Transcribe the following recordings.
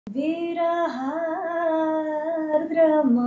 വിരഹാർദ്രമാ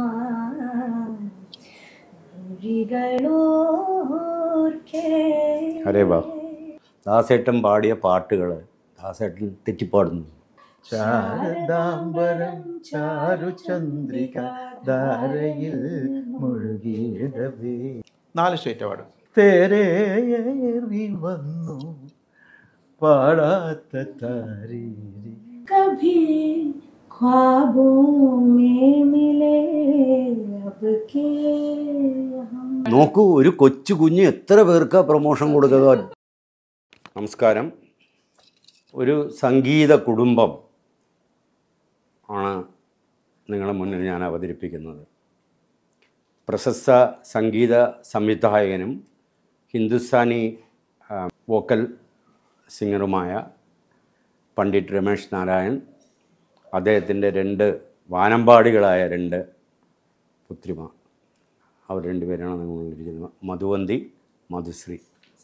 മൊഴികളോർക്കേ അരേ വാ ദാസേട്ടൻ പാടിയ പാട്ടുകൾ ദാസേട്ടൻ തെറ്റിപ്പാടുന്നു ശാരദാംബരം ചാരു ചന്ദ്രിക ധാരയിൽ മുഴുകിയിടവേ നാല് സ്റ്റേറ്റ് അവാർഡ് തേരേറി വന്നു പാടാത്ത താരീരി कभी ख्वाबों में मिले अब के हम നോക്കൂ ഒരു കൊച്ചു കുഞ്ഞ് എത്ര പേർക്കാ പ്രൊമോഷൻ കൊടുക്കുക നമസ്കാരം ഒരു സംഗീത കുടുംബം ആണ് നിങ്ങളുടെ മുന്നിൽ ഞാൻ അവതരിപ്പിക്കുന്നത് പ്രശസ്ത സംഗീത സംവിധായകനും ഹിന്ദുസ്ഥാനി ആ, വോക്കൽ സിംഗറുമായ പണ്ഡിറ്റ് രമേഷ് നാരായൺ അദ്ദേഹത്തിൻ്റെ രണ്ട് വാനമ്പാടികളായ രണ്ട് പുത്രിമാർ അവർ രണ്ടുപേരാണ് നിങ്ങളിരിക്കുന്നത് മധുവന്തി മധുശ്രീ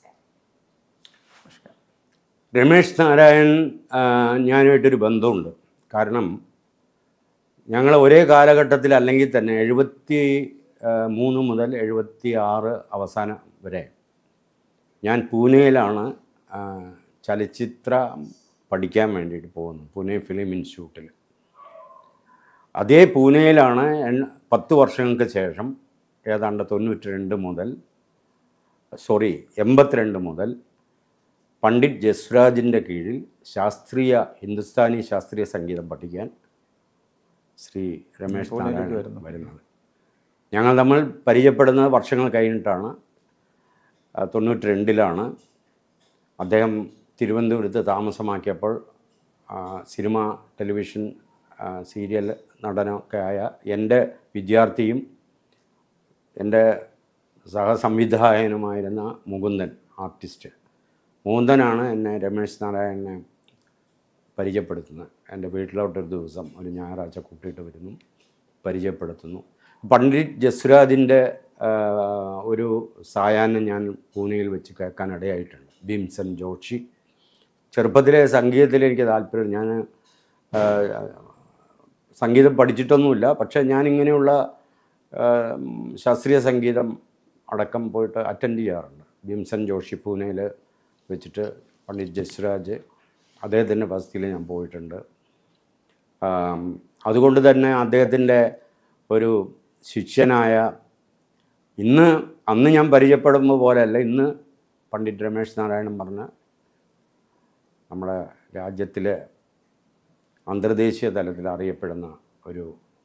രമേഷ് നാരായൺ ആ, ഞാനുമായിട്ടൊരു ബന്ധമുണ്ട് കാരണം ഞങ്ങൾ ഒരേ കാലഘട്ടത്തിൽ അല്ലെങ്കിൽ തന്നെ എഴുപത്തി ആ, മൂന്ന് മുതൽ എഴുപത്തി ആറ് അവസാനം വരെ ഞാൻ പൂനെയിലാണ് ആ, ചലച്ചിത്രം പഠിക്കാൻ വേണ്ടിയിട്ട് പോകുന്നത് പൂനെ ഫിലിം ഇൻസ്റ്റിറ്റ്യൂട്ടിൽ അതേ പൂനെയിലാണ് എൺ- പത്ത് വർഷങ്ങൾക്ക് ശേഷം ഏതാണ്ട് തൊണ്ണൂറ്റി രണ്ട് മുതൽ സോറി എൺപത്തിരണ്ട് മുതൽ പണ്ഡിറ്റ് ജസ്രാജിൻ്റെ കീഴിൽ ശാസ്ത്രീയ ഹിന്ദുസ്ഥാനി ശാസ്ത്രീയ സംഗീതം പഠിക്കാൻ ശ്രീ രമേശ് നാരായണൻ വരുന്നത് ഞങ്ങൾ നമ്മൾ പരിചയപ്പെടുന്നത് വർഷങ്ങൾ കഴിഞ്ഞിട്ടാണ് ആ, തൊണ്ണൂറ്റി രണ്ടിലാണ് അദ്ദേഹം തിരുവനന്തപുരത്ത് താമസമാക്കിയപ്പോൾ ആ, സിനിമ ടെലിവിഷൻ ആ, സീരിയൽ നടനമൊക്കെ ആയ എൻ്റെ വിദ്യാർത്ഥിയും എൻ്റെ സഹസംവിധായകനുമായിരുന്ന മുകുന്ദൻ ആർട്ടിസ്റ്റ് മുകുന്ദനാണ് എന്നെ രമേശ് നാരായണനെ പരിചയപ്പെടുത്തുന്നത് എൻ്റെ വീട്ടിലോട്ടൊരു ദിവസം ഒരു ഞായറാഴ്ച കൂട്ടിയിട്ട് വരുന്നു പരിചയപ്പെടുത്തുന്നു പണ്ഡിറ്റ് ജസ്രാജിൻ്റെ ഒരു സായാഹ്നം ഞാൻ പൂനെയിൽ വെച്ച് കേൾക്കാൻ ഇടയായിട്ടുണ്ട് ഭീംസൻ ജോഷി ചെറുപ്പത്തിലെ സംഗീതത്തിൽ എനിക്ക് താല്പര്യം ഞാൻ ആ, സംഗീതം പഠിച്ചിട്ടൊന്നുമില്ല പക്ഷേ ഞാനിങ്ങനെയുള്ള ആ, ശാസ്ത്രീയ സംഗീതം അടക്കം പോയിട്ട് അറ്റൻഡ് ചെയ്യാറുണ്ട് ഭീംസൻ ജോഷി പൂനെയിൽ വെച്ചിട്ട് പണ്ഡിറ്റ് ജസ്രാജ് അദ്ദേഹത്തിൻ്റെ വസതിയിൽ ഞാൻ പോയിട്ടുണ്ട് ആം, അതുകൊണ്ട് തന്നെ അദ്ദേഹത്തിൻ്റെ ഒരു ശിഷ്യനായ ഇന്ന് അന്ന് ഞാൻ പരിചയപ്പെടുമ്പോൾ പോലെയല്ല ഇന്ന് പണ്ഡിറ്റ് രമേശ് നാരായണൻ പറഞ്ഞ നമ്മുടെ രാജ്യത്തിലെ അന്തർദേശീയ തലത്തിൽ അറിയപ്പെടുന്ന ഒരു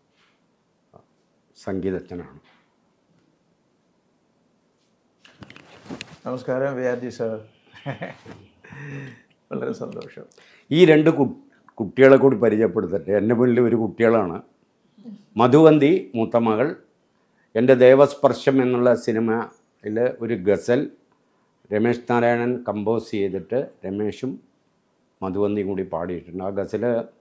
സംഗീതജ്ഞനാണ് നമസ്കാരം വ്യാജി സാർ വളരെ സന്തോഷം ഈ രണ്ട് കു കുട്ടികളെ കൂടി പരിചയപ്പെടുത്തട്ടെ എൻ്റെ മുന്നിൽ ഒരു കുട്ടികളാണ് മധുവന്തി മൂത്ത മകൾ എൻ്റെ ദേവസ്പർശം എന്നുള്ള സിനിമയിൽ ഒരു ഗസൽ രമേശ് നാരായണൻ കമ്പോസ് ചെയ്തിട്ട് രമേശും മധുവന്തിയും കൂടി പാടിയിട്ടുണ്ട് ആ ഗസൽ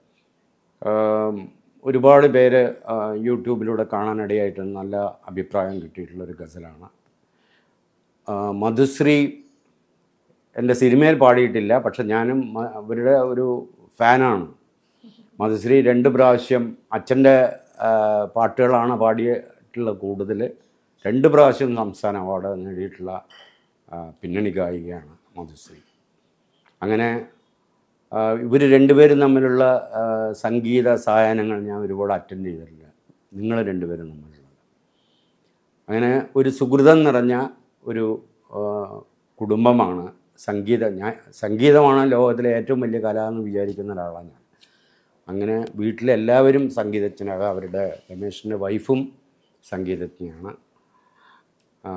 ഒരുപാട് പേര് ആ, യൂട്യൂബിലൂടെ കാണാനിടയായിട്ടുണ്ട് നല്ല അഭിപ്രായം കിട്ടിയിട്ടുള്ളൊരു ഗസലാണ് ആ, മധുശ്രീ എൻ്റെ സിനിമയിൽ പാടിയിട്ടില്ല പക്ഷെ ഞാനും മ- അവരുടെ ഒരു ഫാനാണ് മധുശ്രീ രണ്ട് പ്രാവശ്യം അച്ഛൻ്റെ ആ, പാട്ടുകളാണ് പാടിയിട്ടുള്ള കൂടുതൽ രണ്ട് പ്രാവശ്യം സംസ്ഥാന അവാർഡ് നേടിയിട്ടുള്ള ആ, പിന്നണി ഗായികയാണ് മധുശ്രീ അങ്ങനെ ഇവർ രണ്ടുപേരും തമ്മിലുള്ള ആ, സംഗീത സായാഹ്നങ്ങൾ ഞാൻ ഒരുപാട് അറ്റൻഡ് ചെയ്തിട്ടില്ല നിങ്ങൾ രണ്ടുപേരും തമ്മിലുള്ളത് അങ്ങനെ ഒരു സുഹൃതം നിറഞ്ഞ ഒരു ആ, കുടുംബമാണ് സംഗീത ഞാൻ സംഗീതമാണ് ലോകത്തിലെ ഏറ്റവും വലിയ കല എന്ന് വിചാരിക്കുന്ന ഒരാളാണ് ഞാൻ അങ്ങനെ വീട്ടിലെ എല്ലാവരും സംഗീതജ്ഞനാണ് അവരുടെ രമേശിൻ്റെ വൈഫും സംഗീതജ്ഞയാണ് ആ,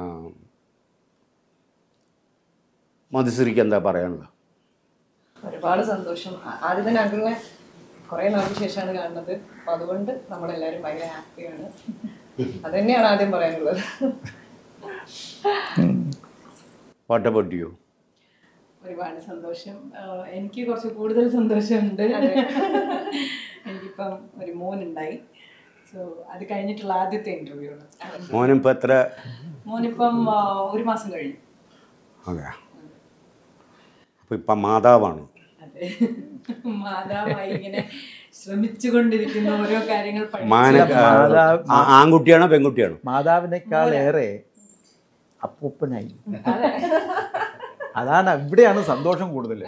മധുശ്രീക്ക് എന്താ പറയാനുള്ളത് ഒരുപാട് സന്തോഷം ആ- ആദ്യം തന്നെ അങ്കിളിനെ കുറെ നാൾക്ക് ശേഷമാണ് കാണുന്നത് അപ്പൊ അതുകൊണ്ട് നമ്മളെല്ലാരും ഭയങ്കര ഹാപ്പിയാണ് അത് തന്നെയാണ് ആദ്യം പറയാനുള്ളത് വാട്ട് അബൌട്ട് യു ഒരുപാട് സന്തോഷം ആഹ് എനിക്ക് കുറച്ച് കൂടുതൽ സന്തോഷമുണ്ട് എനിക്കിപ്പം ഒരു മോനുണ്ടായി സോ അത് കഴിഞ്ഞിട്ടുള്ള ആദ്യത്തെ ഇന്റർവ്യൂ ആണ് മോനിപ്പോൾ എത്ര മോനിപ്പം ആഹ് ഒരു മാസം കഴിഞ്ഞു അതെ അപ്പോൾ ഇപ്പം മാതാവാണ് അതെ മാതാവായി ഇങ്ങനെ ശ്രമിച്ചുകൊണ്ടിരിക്കുന്ന ഓരോ കാര്യങ്ങൾ പഠിച്ച് മാന മാതാ- ആ- ആൺകുട്ടിയാണോ പെൺകുട്ടിയാണോ മാതാവിനേക്കാളേറെ അപ്പൂപ്പനായി അതാണ് ഇവിടെയാണ് സന്തോഷം കൂടുതൽ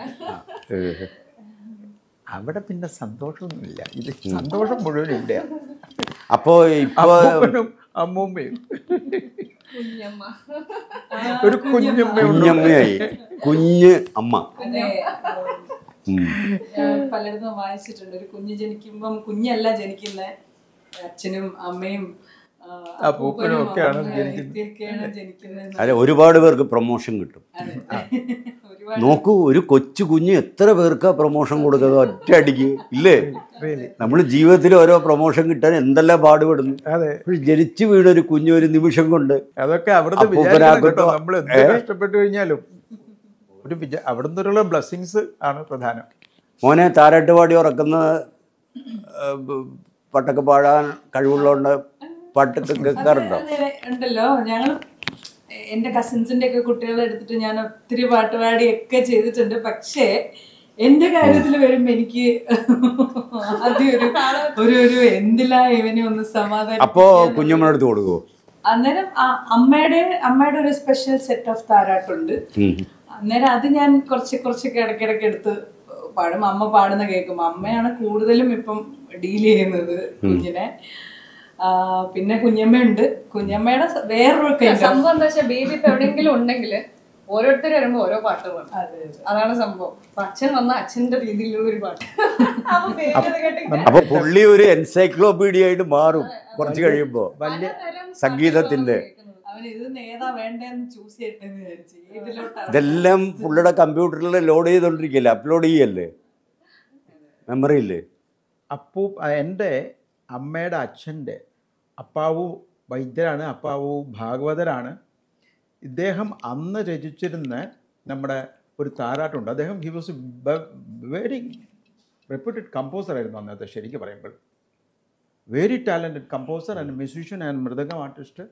അവിടെ പിന്നെ സന്തോഷമൊന്നുമില്ല ഇത് സന്തോഷം മുഴുവൻ ഇവിടെയാണ് അപ്പോ ഇപ്പൊ അപ്പൂപ്പനും അമ്മൂമ്മയും കുഞ്ഞമ്മ ഒരു കുഞ്ഞമ്മയുണ്ട് കുഞ്ഞമ്മയായി കുഞ്ഞ് അമ്മ അതെ ഉം. ഞാൻ പലയിടത്തും വായിച്ചിട്ടുണ്ട് ഒരു കുഞ്ഞ് ജനിക്കുമ്പം കുഞ്ഞല്ല ജനിക്കുന്ന അച്ഛനും അമ്മയും ആ, അപ്പൂപ്പനും ഒക്കെയാണ് അമ്മയും ജനിക്കുന്നത്. ഒക്കെയാണ് ജനിക്കുന്നത് അല്ല ഒരുപാട് പേർക്ക് പ്രൊമോഷൻ കിട്ടും അതെ ഒരുപാട് നോക്കൂ ഒരു കൊച്ചു കുഞ്ഞ് എത്ര പേർക്കാ പ്രൊമോഷൻ കൊടുക്കുന്നത് ഒറ്റയടിക്ക് ഇല്ലേ Really. നമ്മൾ ജീവിതത്തിൽ ഓരോ പ്രൊമോഷൻ കിട്ടാൻ എന്തെല്ലാം പാടുപെടുന്നു അതെ അപ്പോൾ ജനിച്ചു വീണ ഒരു കുഞ്ഞ് ഒരു നിമിഷം കൊണ്ട് അതൊക്കെ അവിടുന്ന് അപ്പൂപ്പനാകട്ടോ, വിചാരിക്കണം കേട്ടോ നമ്മൾ എന്ത് ഏ? കഷ്ടപ്പെട്ട് കഴിഞ്ഞാലും ഒരു വിചാ അവിടുന്നുള്ള ബ്ലെസ്സിങ്സ് ആണ് പ്രധാനം മോനെ താരാട്ട് പാടി ഉറക്കുന്ന ആ, ബ- പാട്ടൊക്കെ പാടാൻ കഴിവുള്ളതുകൊണ്ട് പാട്ടൊക്കെ കേൾക്കാറുണ്ടോ അതെ, അതെ, ഉണ്ടല്ലോ ഞങ്ങൾ എൻ്റെ കസിൻസിൻ്റെ ഒക്കെ കുട്ടികളെ എടുത്തിട്ട് ഞാൻ ഒത്തിരി പാട്ട് പാടിയൊക്കെ ചെയ്തിട്ടുണ്ട് പക്ഷേ എൻ്റെ കാര്യത്തിൽ വരുമ്പോൾ എനിക്ക് ആദ്യം ഒരു ഒരു ഒരു എന്തിലാ ഇവനെ ഒന്ന് സമാധാനം അപ്പോ കുഞ്ഞമ്മനടുത്ത് കൊടുക്കുവോ അന്നേരം ആ അമ്മയുടെ അമ്മയുടെ ഒരു സ്പെഷ്യൽ സെറ്റ് ഓഫ് താരാട്ടുണ്ട് ഉം. അന്നേരം അത് ഞാൻ കുറച്ച് കുറച്ചൊക്കെ ഇടയ്ക്കിടയ്ക്ക് എടുത്ത് പാടും അമ്മ പാടുന്ന കേൾക്കും അമ്മയാണ് കൂടുതലും ഇപ്പം ഡീൽ ചെയ്യുന്നത് കുഞ്ഞിനെ ആ, പിന്നെ കുഞ്ഞമ്മയുണ്ട് കുഞ്ഞമ്മയുടെ സ- വേറൊരു kind of- സംഭവം എന്താ വെച്ചാൽ ബേബി ഇപ്പൊ എവിടെയെങ്കിലും ഉണ്ടെങ്കിൽ ഓരോരുത്തർ വരുമ്പോ ഓരോ പാട്ട് പാടും അതെ, അതെ. അതാണ് സംഭവം അപ്പൊ അച്ഛൻ വന്ന അച്ഛന്റെ രീതിയിലുള്ള ഒരു പാട്ട് അപ്പൊ baby അത് കേട്ടിട്ട് അപ്പൊ പുള്ളി ഒരു എൻസൈക്ലോപീഡിയ ആയിട്ട് മാറും കുറച്ച് കഴിയുമ്പോ പലതരം സംഗീതത്തിന്റെ കേൾക്കുന്നത്. അവൻ ഇത് ഏതാ വേണ്ടതെന്ന് ചൂസ് ചെയ്യട്ടെ എന്ന് വിചാരിച്ചു ഇതിലോട്ടാണ് ഇതെല്ലാം പുള്ളിയുടെ കമ്പ്യൂട്ടറിൽ ലോഡ് ചെയ്തോണ്ടിരിക്കല്ലേ അപ്ലോഡ് ചെയ്യല്ലേ മെമ്മറിയില്ലേ അപ്പൂ എൻ്റെ അമ്മയുടെ അച്ഛൻ്റെ അപ്പാവു വൈദ്യരാണ് അപ്പാവു ഭാഗവതരാണ് ഇദ്ദേഹം അന്ന് രചിച്ചിരുന്ന നമ്മുടെ ഒരു താരാട്ടുണ്ട് അദ്ദേഹം he was very reputed composer ആയിരുന്നു അന്നത്തെ ശരിക്കും പറയുമ്പോൾ very talented composer and musician and mridangam artist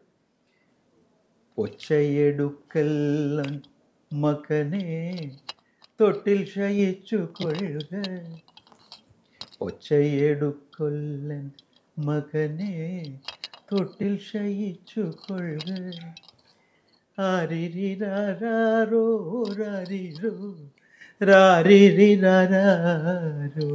ഒച്ചയെടുക്കൽ മകനെ തൊട്ടിൽ ശയിച്ചു കൊള്ളുക ഒച്ചയെടുക്കൊല്ലൻ മകനെ തൊട്ടിൽ ശയിച്ചു കൊള്ളുക ആരിരിരാരോ രാരിരോ രാരിരിരാരോ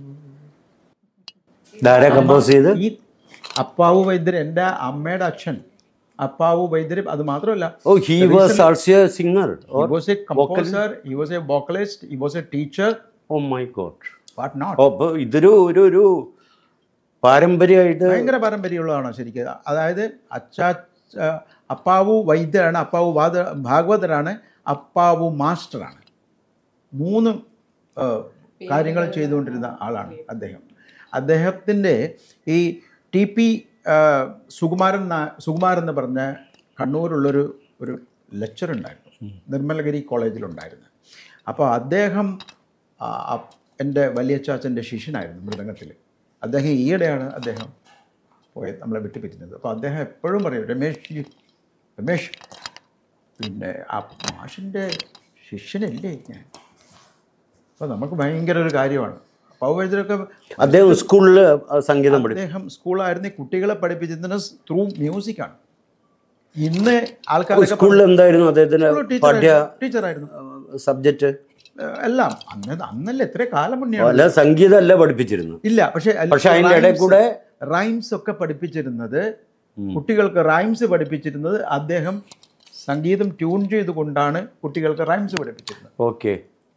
ഇതാരാ കമ്പോസ് ചെയ്ത് ഈ അപ്പാവു വൈദ്യർ എൻ്റെ അമ്മയുടെ അച്ഛൻ അപ്പാവു വൈദ്യർ അത് മാത്രമല്ല oh he was also singer he was a composer he was a vocalist he was a teacher oh my god what not ഓ അപ്പൊ ഇതൊരു ഒരു ഒരു പാരമ്പര്യമായിട്ട് ഭയങ്കര പാരമ്പര്യമുള്ളതാണ് ശരിക്കും അതായത് അച്ചാ അപ്പാവു വൈദ്യരാണ് അപ്പാവു വാദ ഭാഗവതരാണ് അപ്പാവു മാസ്റ്ററാണ് മൂന്ന് ആ, കാര്യങ്ങൾ ചെയ്തുകൊണ്ടിരുന്ന ആളാണ് അദ്ദേഹം അദ്ദേഹത്തിൻ്റെ ഈ ടി പി സുകുമാരൻ നാ- സുകുമാരൻ എന്ന് പറഞ്ഞ കണ്ണൂരുള്ളൊരു ഒരു ലെക്ചർ ഉണ്ടായിരുന്നു നിർമ്മലഗിരി കോളേജിലുണ്ടായിരുന്നു അപ്പോൾ അദ്ദേഹം ആ, അ- എൻ്റെ വലിയച്ചാച്ചൻ്റെ ശിഷ്യനായിരുന്നു മൃദംഗത്തിൽ അദ്ദേഹം ഈയിടെയാണ് അദ്ദേഹം പോയത് നമ്മളെ വിട്ടു പിരിഞ്ഞത് അപ്പോൾ അദ്ദേഹം എപ്പോഴും പറയും രമേശ് ജി, രമേശ് പിന്നെ ആ മാഷിൻ്റെ ശിഷ്യനല്ലേ ഞാൻ അപ്പോൾ നമുക്ക് ഭയങ്കര ഒരു കാര്യമാണ് പൗവൈദ്യരൊക്കെ അദ്ദേഹം സ്കൂളിൽ സംഗീതം പഠിച്ചു അദ്ദേഹം സ്കൂളായിരുന്നു ഈ കുട്ടികളെ പഠിപ്പിച്ചിരുന്നത് ത്രൂ മ്യൂസിക്കാണ് ഇന്ന് ആൾക്കാരൊക്കെ സ്കൂളിൽ എന്തായിരുന്നു അദ്ദേഹത്തിന് പാഠ്യ ടീച്ചറായിരുന്നു സബ്ജക്റ്റ് ഏഹ് എല്ലാം അന്ന് അന്നല്ല എത്ര കാലം മുന്നേ അല്ല സംഗീതം അല്ല പഠിപ്പിച്ചിരുന്നത് ഇല്ല പക്ഷേ പക്ഷെ അതിന്റെ ഇടയിൽ കൂടെ റൈംസ് ഒക്കെ പഠിപ്പിച്ചിരുന്നത് കുട്ടികൾക്ക് റൈംസ് പഠിപ്പിച്ചിരുന്നത് അദ്ദേഹം സംഗീതം ട്യൂൺ ചെയ്തുകൊണ്ടാണ് കുട്ടികൾക്ക് റൈംസ് പഠിപ്പിച്ചിരുന്നത് ഓക്കെ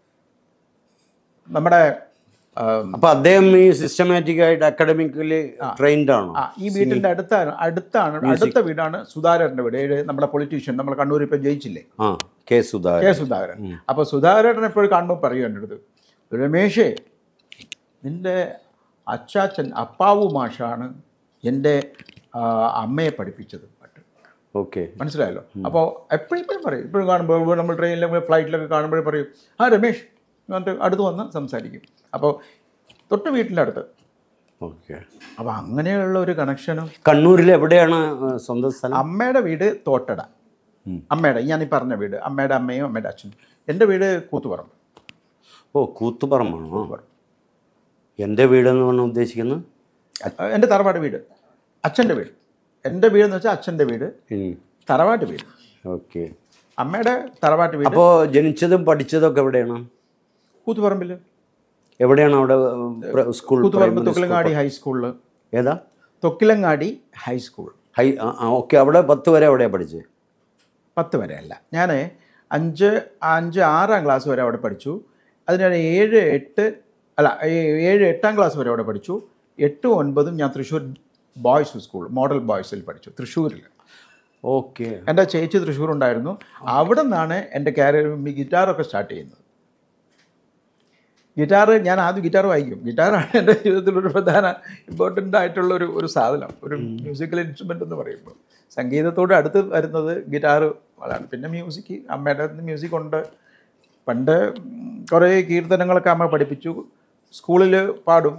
നമ്മുടെ ആ, അപ്പൊ അദ്ദേഹം ഈ സിസ്റ്റമാറ്റിക് ആയിട്ട് അക്കാഡമിക്കലി ട്രെയിൻഡ് ആണോ ആ ഈ വീട്ടിന്റെ അടുത്താണ് അടുത്താണ് അടുത്ത വീടാണ് സുധാകരന്റെ വീട് ഏഴ് നമ്മുടെ പൊളിറ്റീഷ്യൻ നമ്മൾ കണ്ണൂർ ഇപ്പം ജയിച്ചില്ലേ ആ കെ സുധാകരൻ കെ സുധാകരൻ അപ്പോൾ സുധാകരൻ എപ്പോഴും കാണുമ്പോൾ പറയും എൻ്റെ അടുത്ത് രമേശേ നിൻ്റെ അച്ചാച്ചൻ അപ്പാവു മാഷാണ് എൻ്റെ ആ, അമ്മയെ പഠിപ്പിച്ചത് പാട്ട് ഓക്കെ മനസ്സിലായല്ലോ അപ്പോൾ എപ്പോഴും ഇപ്പോഴും പറയും ഇപ്പോഴും കാണുമ്പോൾ നമ്മൾ ട്രെയിനിലൊക്കെ ഫ്ലൈറ്റിലൊക്കെ കാണുമ്പോഴേ പറയും ആ രമേഷ് എന്നിട്ട് അടുത്ത് വന്ന് സംസാരിക്കും അപ്പോൾ തൊട്ട് വീട്ടിൻ്റെ അടുത്ത് ഓക്കെ അപ്പോൾ അങ്ങനെയുള്ള ഒരു കണക്ഷനും കണ്ണൂരിൽ എവിടെയാണ് ആ, സ്വന്തം സ്ഥലം അമ്മയുടെ വീട് തോട്ടട അമ്മയുടെ ഞാൻ ഈ പറഞ്ഞ വീട് അമ്മയുടെ അമ്മയും അമ്മയുടെ അച്ഛനും എൻ്റെ വീട് കൂത്തുപറമ്പ് ഓ കൂത്തുപറമ്പാണോ എൻ്റെ വീടെന്ന് പറഞ്ഞാൽ ഉദ്ദേശിക്കുന്നത് എൻ്റെ തറവാട് വീട് അച്ഛൻ്റെ വീട് എൻ്റെ വീട് എന്ന് വെച്ചാൽ അച്ഛൻ്റെ വീട് തറവാട്ട് വീട് ഓക്കെ അമ്മയുടെ തറവാട്ട് വീട് അപ്പോൾ ജനിച്ചതും പഠിച്ചതും ഒക്കെ എവിടെയാണ് കൂത്തുപറമ്പിൽ എവിടെയാണ് അവിടെ സ്കൂൾ കൂത്തുപറമ്പ് തൊക്കിലങ്ങാടി ഹൈസ്കൂളിൽ ഏതാ തൊക്കിലങ്ങാടി ഹൈസ്കൂൾ ഹൈ ഓക്കെ അവിടെ പത്ത് വരെ എവിടെയാണ് പഠിച്ചത് പത്ത് വരെ അല്ല ഞാൻ അഞ്ച് അഞ്ച് ആറാം ക്ലാസ് വരെ അവിടെ പഠിച്ചു അതിനാണ് ഏഴ് എട്ട് അല്ല ഏ- ഏഴ് എട്ടാം ക്ലാസ് വരെ അവിടെ പഠിച്ചു എട്ടും ഒൻപതും ഞാൻ തൃശ്ശൂർ ബോയ്സ് സ്കൂൾ മോഡൽ ബോയ്സിൽ പഠിച്ചു തൃശ്ശൂരിൽ ഓക്കെ എൻ്റെ ചേച്ചി തൃശ്ശൂർ ഉണ്ടായിരുന്നു അവിടെ നിന്നാണ് എൻ്റെ കാരിയർ ഗിറ്റാറൊക്കെ സ്റ്റാർട്ട് ചെയ്യുന്നത് ഗിറ്റാർ ഞാൻ ആദ്യം ഗിറ്റാർ വായിക്കും ഗിറ്റാറാണ് എൻ്റെ ജീവിതത്തിലൊരു പ്രധാന ഇമ്പോർട്ടൻ്റ് ആയിട്ടുള്ള ഒരു ഒരു സാധനം ഒരു മ്യൂസിക്കൽ ഇൻസ്ട്രുമെൻ്റ് എന്ന് പറയുമ്പോൾ സംഗീതത്തോട് അടുത്ത് വരുന്നത് ഗിറ്റാർ അതാണ് പിന്നെ മ്യൂസിക് അമ്മയുടെ മ്യൂസിക് ഉണ്ട് പണ്ട് ഉം, കുറേ കീർത്തനങ്ങളൊക്കെ അമ്മ പഠിപ്പിച്ചു സ്കൂളിൽ പാടും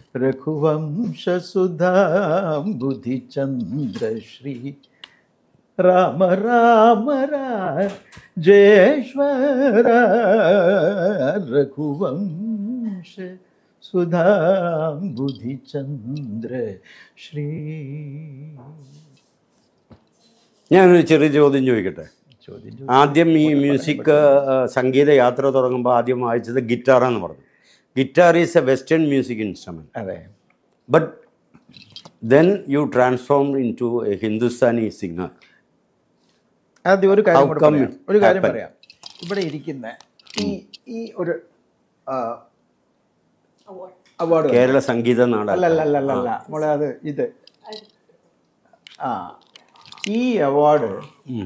രഘുവംശസുധാം ബുദ്ധിചന്ദ്രശ്രീ രാമ രാമ ജയേശ്വര രഘുവംശ സുധാം ബുദ്ധിചന്ദ്ര ശ്രീ ഞാനൊരു ചെറിയ ചോദ്യം ചോദിക്കട്ടെ ചോദ്യം ആദ്യം ഈ മ്യൂസിക് ആ, സംഗീത യാത്ര തുടങ്ങുമ്പോൾ ആദ്യം വായിച്ചത് ഗിറ്റാറാന്ന് പറഞ്ഞു guitar is a western music instrument അതെ but then you transform into a Hindustani singer ആദ്യം ഒരു കാര്യം How കൂടെ come പറയാം it ഒരു കാര്യം happened? പറയാം ഇവിടെ ഇരിക്കുന്ന ഈ ഈ ഒരു അവാർഡ് കേരള സംഗീത അല്ല നാടകം അല്ല അല്ല അല്ല അല്ല മോളെ അത് ഇത് ആ ഈ അവാർഡ് ഉം.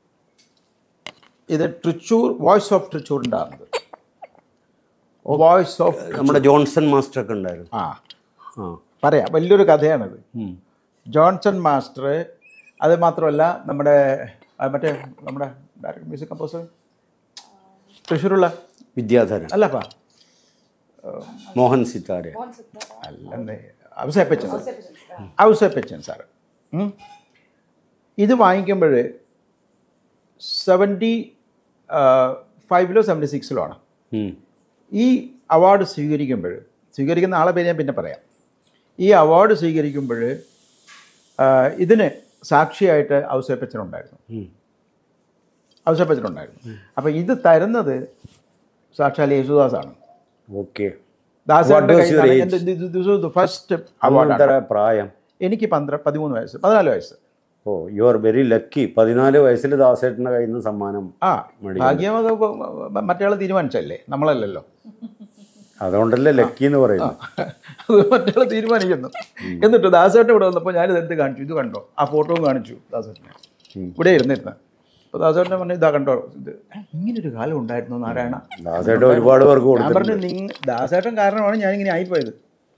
ഇത് തൃച്ചൂർ വോയിസ് ഓഫ് തൃച്ചൂർ ഉണ്ടാകുന്നത് വോയിസ് ഓഫ് നമ്മുടെ ജോൺസൺ മാസ്റ്റർ ഒക്കെ ഉണ്ടായിരുന്നു ആ ആ പറയാം വലിയൊരു കഥയാണത് ഉം. ജോൺസൺ മാസ്റ്റർ അത് മാത്രമല്ല നമ്മുടെ ആ, മറ്റേ നമ്മുടെ ഡയറക്ടർ മ്യൂസിക് കമ്പോസർ തൃശ്ശൂരുള്ള വിദ്യാധരൻ അല്ലപ്പാ മോഹൻ സിത്താര അല്ലെന്നേ ഔസേപ്പച്ചൻ ഔസേപ്പച്ചൻ സാറ് ഉം. ഇത് വാങ്ങിക്കുമ്പോൾ സെവൻറ്റി ഫൈവിലോ സെവൻറ്റി സിക്സിലോ ആണ് ഉം. ഈ അവാർഡ് സ്വീകരിക്കുമ്പോൾ സ്വീകരിക്കുന്ന ആളെ പേര് ഞാൻ പിന്നെ പറയാം ഈ അവാർഡ് സ്വീകരിക്കുമ്പോൾ ഇതിന് സാക്ഷിയായിട്ട് ഔസേപ്പച്ചനുണ്ടായിരുന്നു ഉം. ഔസേപ്പച്ചനുണ്ടായിരുന്നു അപ്പോൾ ഇത് തരുന്നത് സാക്ഷാൽ യേശുദാസാണ് ഓക്കെ ദാസന്റെ What was your age? എൻ്റെ ഫസ്റ്റ് അവാർഡാണ് അന്നെത്ര പ്രായം എനിക്ക് പന്ത്ര പതിമൂന്ന് വയസ്സ് പതിനാല് വയസ്സ് oh you are very lucky പതിനാല് വയസ്സിൽ ദാസേട്ടൻ്റെ കയ്യിൽ നിന്ന് സമ്മാനം ആ മേടിക്കുന്നു. ഭാഗ്യം അത് മറ്റേ തീരുമാനിച്ചല്ലേ നമ്മളല്ലല്ലോ അതുകൊണ്ടല്ലേ ലക്കി എന്ന് പറയുന്നത് അത് മറ്റേ തീരുമാനിക്കുന്നു എന്നിട്ട് ദാസേട്ടൻ ഇവിടെ വന്നപ്പോൾ ഞാൻ ഇതെടുത്ത് കാണിച്ചു ഇത് കണ്ടോ ആ ഫോട്ടോയും കാണിച്ചു ദാസേട്ടനെ ഇവിടെ ഇരുന്നിരുന്ന് അപ്പോൾ ദാസേട്ടനെ പറഞ്ഞു ഇതാ കണ്ടോ ഇത് ഇങ്ങനൊരു കാലം ഉണ്ടായിരുന്നു നാരായണ ദാസേട്ടൻ ഒരുപാട് പേർക്ക് ഞാൻ കൊടുത്തിട്ടുണ്ട് പറഞ്ഞു നിങ്ങ ദാസേട്ടൻ കാരണമാണ് ഞാൻ ഇങ്ങനെ ആയിപ്പോയത്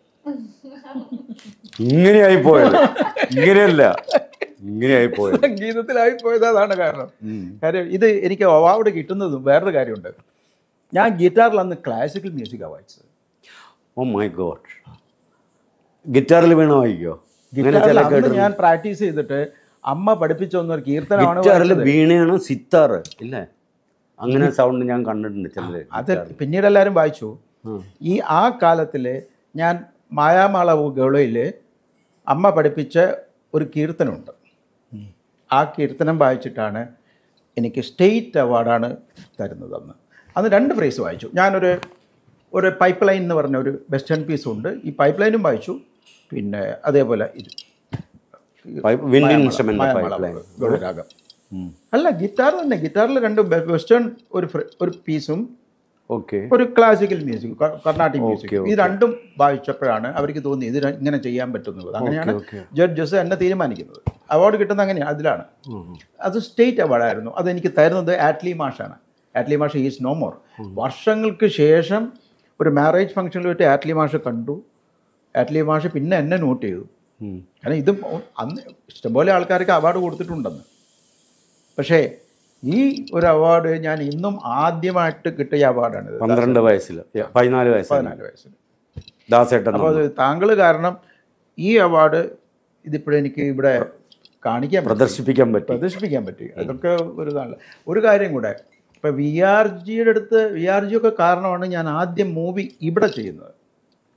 ഇങ്ങനെയായി പോയത് ഇങ്ങനെയല്ല ഇങ്ങനെയായി പോയത് സംഗീതത്തിലായി പോയത് അതാണ് കാരണം കാര്യം ഇത് എനിക്ക് അവാർഡ് കിട്ടുന്നതും വേറൊരു കാര്യമുണ്ട് ഞാൻ ഗിറ്റാറിൽ അന്ന് ക്ലാസിക്കൽ മ്യൂസിക്കാണ് വായിച്ചത് ഓ മൈ ഗോഡ് ഗിറ്റാറിൽ വീണ വായിക്കോ ഇങ്ങനെ ഗിറ്റാറിൽ ചില അന്ന് കേട്ടിട്ടുണ്ട്. ഞാൻ പ്രാക്ടീസ് ചെയ്തിട്ട് അമ്മ പഠിപ്പിച്ചു തന്ന ഒരു കീർത്തനമാണ് ഗിറ്റാറിൽ വായിച്ചത്. വീണയാണ് സിത്താറ് ഇല്ലേ അങ്ങനെ സൗണ്ട് ഞാൻ കണ്ടിട്ടുണ്ട് ചിലര് അത് പിന്നീട് എല്ലാവരും വായിച്ചു ഈ ആ കാലത്തിൽ ഞാൻ മായാമാളവ് ഗൗളയിൽ അമ്മ പഠിപ്പിച്ച ഒരു കീർത്തനമുണ്ട് ആ കീർത്തനം വായിച്ചിട്ടാണ് എനിക്ക് സ്റ്റേറ്റ് അവാർഡാണ് തരുന്നത് അന്ന് അന്ന് രണ്ട് പ്രൈസ് വായിച്ചു ഞാനൊരു ഒരു പൈപ്പ് ലൈൻ എന്ന് പറഞ്ഞ ഒരു വെസ്റ്റേൺ പീസ് ഉണ്ട് ഈ പൈപ്പ് ലൈനും വായിച്ചു പിന്നെ അതേപോലെ ഇത് wind instrument Mayamalava pipeline ഗൗളരാഗം അല്ല ഗിറ്റാർ തന്നെ ഗിറ്റാറിൽ രണ്ട് വെസ്റ്റേൺ ഒരു ഫ്ര- ഒരു പീസും ഓക്കെ ഒരു classical music Carnatic music Okay, ഇത് രണ്ടും വായിച്ചപ്പോഴാണ് അവർക്ക് തോന്നി ഇത് ര- ഇങ്ങനെ ചെയ്യാൻ പറ്റുന്നത് അങ്ങനെയാണ് okay. ജഡ്ജസ് എന്നെ തീരുമാനിക്കുന്നത് അവാർഡ് കിട്ടുന്നത് അങ്ങനെയാണ് അതിലാണ് അത് സ്റ്റേറ്റ് അവാർഡായിരുന്നു അതെനിക്ക് തരുന്നത് ആറ്റ്ലി മാഷാണ് ആറ്റ്ലി മാഷ് ഈസ് നോ മോർ വർഷങ്ങൾക്ക് ശേഷം ഒരു മാരേജ് ഫംഗ്ഷനിൽ വെച്ച് ആറ്റ്ലി മാഷ് കണ്ടു ആറ്റ്ലി മാഷ് പിന്നെ എന്നെ നോട്ട് ചെയ്തു കാരണം ഇതും അന്ന് ഇഷ്ടംപോലെ ആൾക്കാർക്ക് അവാർഡ് കൊടുത്തിട്ടുണ്ടെന്ന് പക്ഷേ ഈ ഒരു അവാർഡ് ഞാൻ ഇന്നും ആദ്യമായിട്ട് കിട്ടിയ അവാർഡാണ് പന്ത്രണ്ട് വയസ്സിൽ പതിനാല് വയസ്സിൽ പതിനാല് വയസ്സിൽ ദാസേട്ടൻ അപ്പോൾ അത് താങ്കൾ കാരണം ഈ അവാർഡ് ഇതിപ്പോഴും എനിക്ക് ഇവിടെ കാണിക്കാൻ പറ്റി. പ്രദർശിപ്പിക്കാൻ പറ്റും പ്രദർശിപ്പിക്കാൻ പറ്റി അതൊക്കെ ഒരു ഇതാണ് ഒരു കാര്യം കൂടെ ഇപ്പം വി ആർ ജിയുടെ അടുത്ത് വി ആർ ജി ഒക്കെ കാരണമാണ് ഞാൻ ആദ്യം മൂവി ഇവിടെ ചെയ്യുന്നത്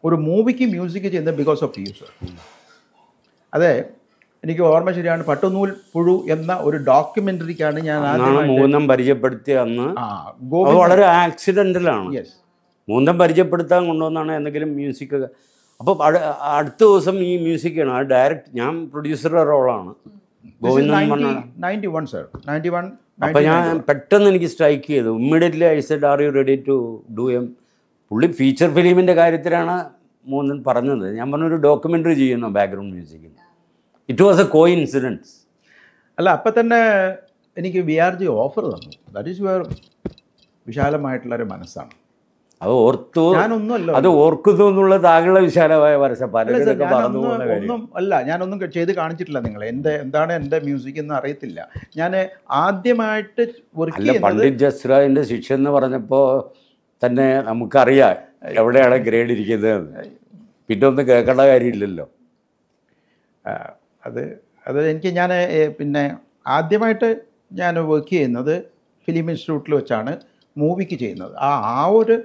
ഒരു മൂവിക്ക് മ്യൂസിക് ചെയ്യുന്നത് ബിക്കോസ് ഓഫ് യു സർ അതെ എനിക്ക് ഓർമ്മ ശരിയാണ് പട്ടുനൂൽ പുഴു എന്ന ഒരു ഡോക്യുമെന്ററിക്കാണ് ഞാൻ അന്നാണ് ആദ്യമായിട്ട് മൂന്നം പരിചയപ്പെടുത്തിയ അന്ന് ആ അത് ഗോവിന്ദ് വളരെ ആക്സിഡന്റലാണ് യെസ് മൂന്തം പരിചയപ്പെടുത്താൻ കൊണ്ടുവന്നാണ് എന്തെങ്കിലും മ്യൂസിക് അപ്പോൾ അടുത്ത ദിവസം ഈ മ്യൂസിക്കാണ് അത് ഡയറക്റ്റ് ഞാൻ പ്രൊഡ്യൂസറുടെ റോളാണ് ഗോവിന്ദൻ പറഞ്ഞ ninety one sir ninety one അപ്പം ഞാൻ പെട്ടെന്ന് എനിക്ക് സ്ട്രൈക്ക് ചെയ്തു immediately I said are you ready to do um പുള്ളി ഫീച്ചർ ഫിലിമിൻ്റെ കാര്യത്തിലാണ് മൂന്നൻ പറഞ്ഞത് ഞാൻ പറഞ്ഞൊരു ഡോക്യുമെൻ്ററി ചെയ്യുന്നു ബാക്ക്ഗ്രൗണ്ട് മ്യൂസിക്കിൽ it was a coincidence അല്ല അപ്പം തന്നെ എനിക്ക് വി ആർ ജി ഓഫർ തന്നു ദാറ്റ് ഈസ് യുവർ വിശാലമായിട്ടുള്ളൊരു മനസ്സാണ് അത് ഓർത്തു ഞാനൊന്നുമല്ല അത് ഓർക്കുന്നു എന്നുള്ള താങ്കളുടെ വിശാലമായ മനസ്സ അല്ല പലരും സർ, ഇതൊക്കെ മറന്നു ഞാനൊന്നും- പോകുന്ന കാര്യം ഒന്നും അല്ല ഞാനൊന്നും ചെയ്ത് കാണിച്ചിട്ടില്ല നിങ്ങൾ എൻ്റെ എന്താണ് എൻ്റെ മ്യൂസിക് എന്ന് അറിയത്തില്ല ഞാൻ ആദ്യമായിട്ട് വർക്ക് അല്ല ചെയ്യുന്നത് പണ്ഡിറ്റ് ജസ്രാജിൻ്റെ ശിക്ഷ എന്ന് പറഞ്ഞപ്പോൾ തന്നെ നമുക്കറിയാം എവിടെയാണ് ഗ്രേഡ് ഇരിക്കുന്നത് എന്ന്. പിന്നെ ഒന്നും കേൾക്കേണ്ട കാര്യമില്ലല്ലോ ആ, അത് അത് എനിക്ക് ഞാൻ പിന്നെ ആദ്യമായിട്ട് ഞാൻ വർക്ക് ചെയ്യുന്നത് ഫിലിം ഇൻസ്റ്റിറ്റ്യൂട്ടിൽ വെച്ചാണ് മൂവിക്ക് ചെയ്യുന്നത് ആ ആ ഒരു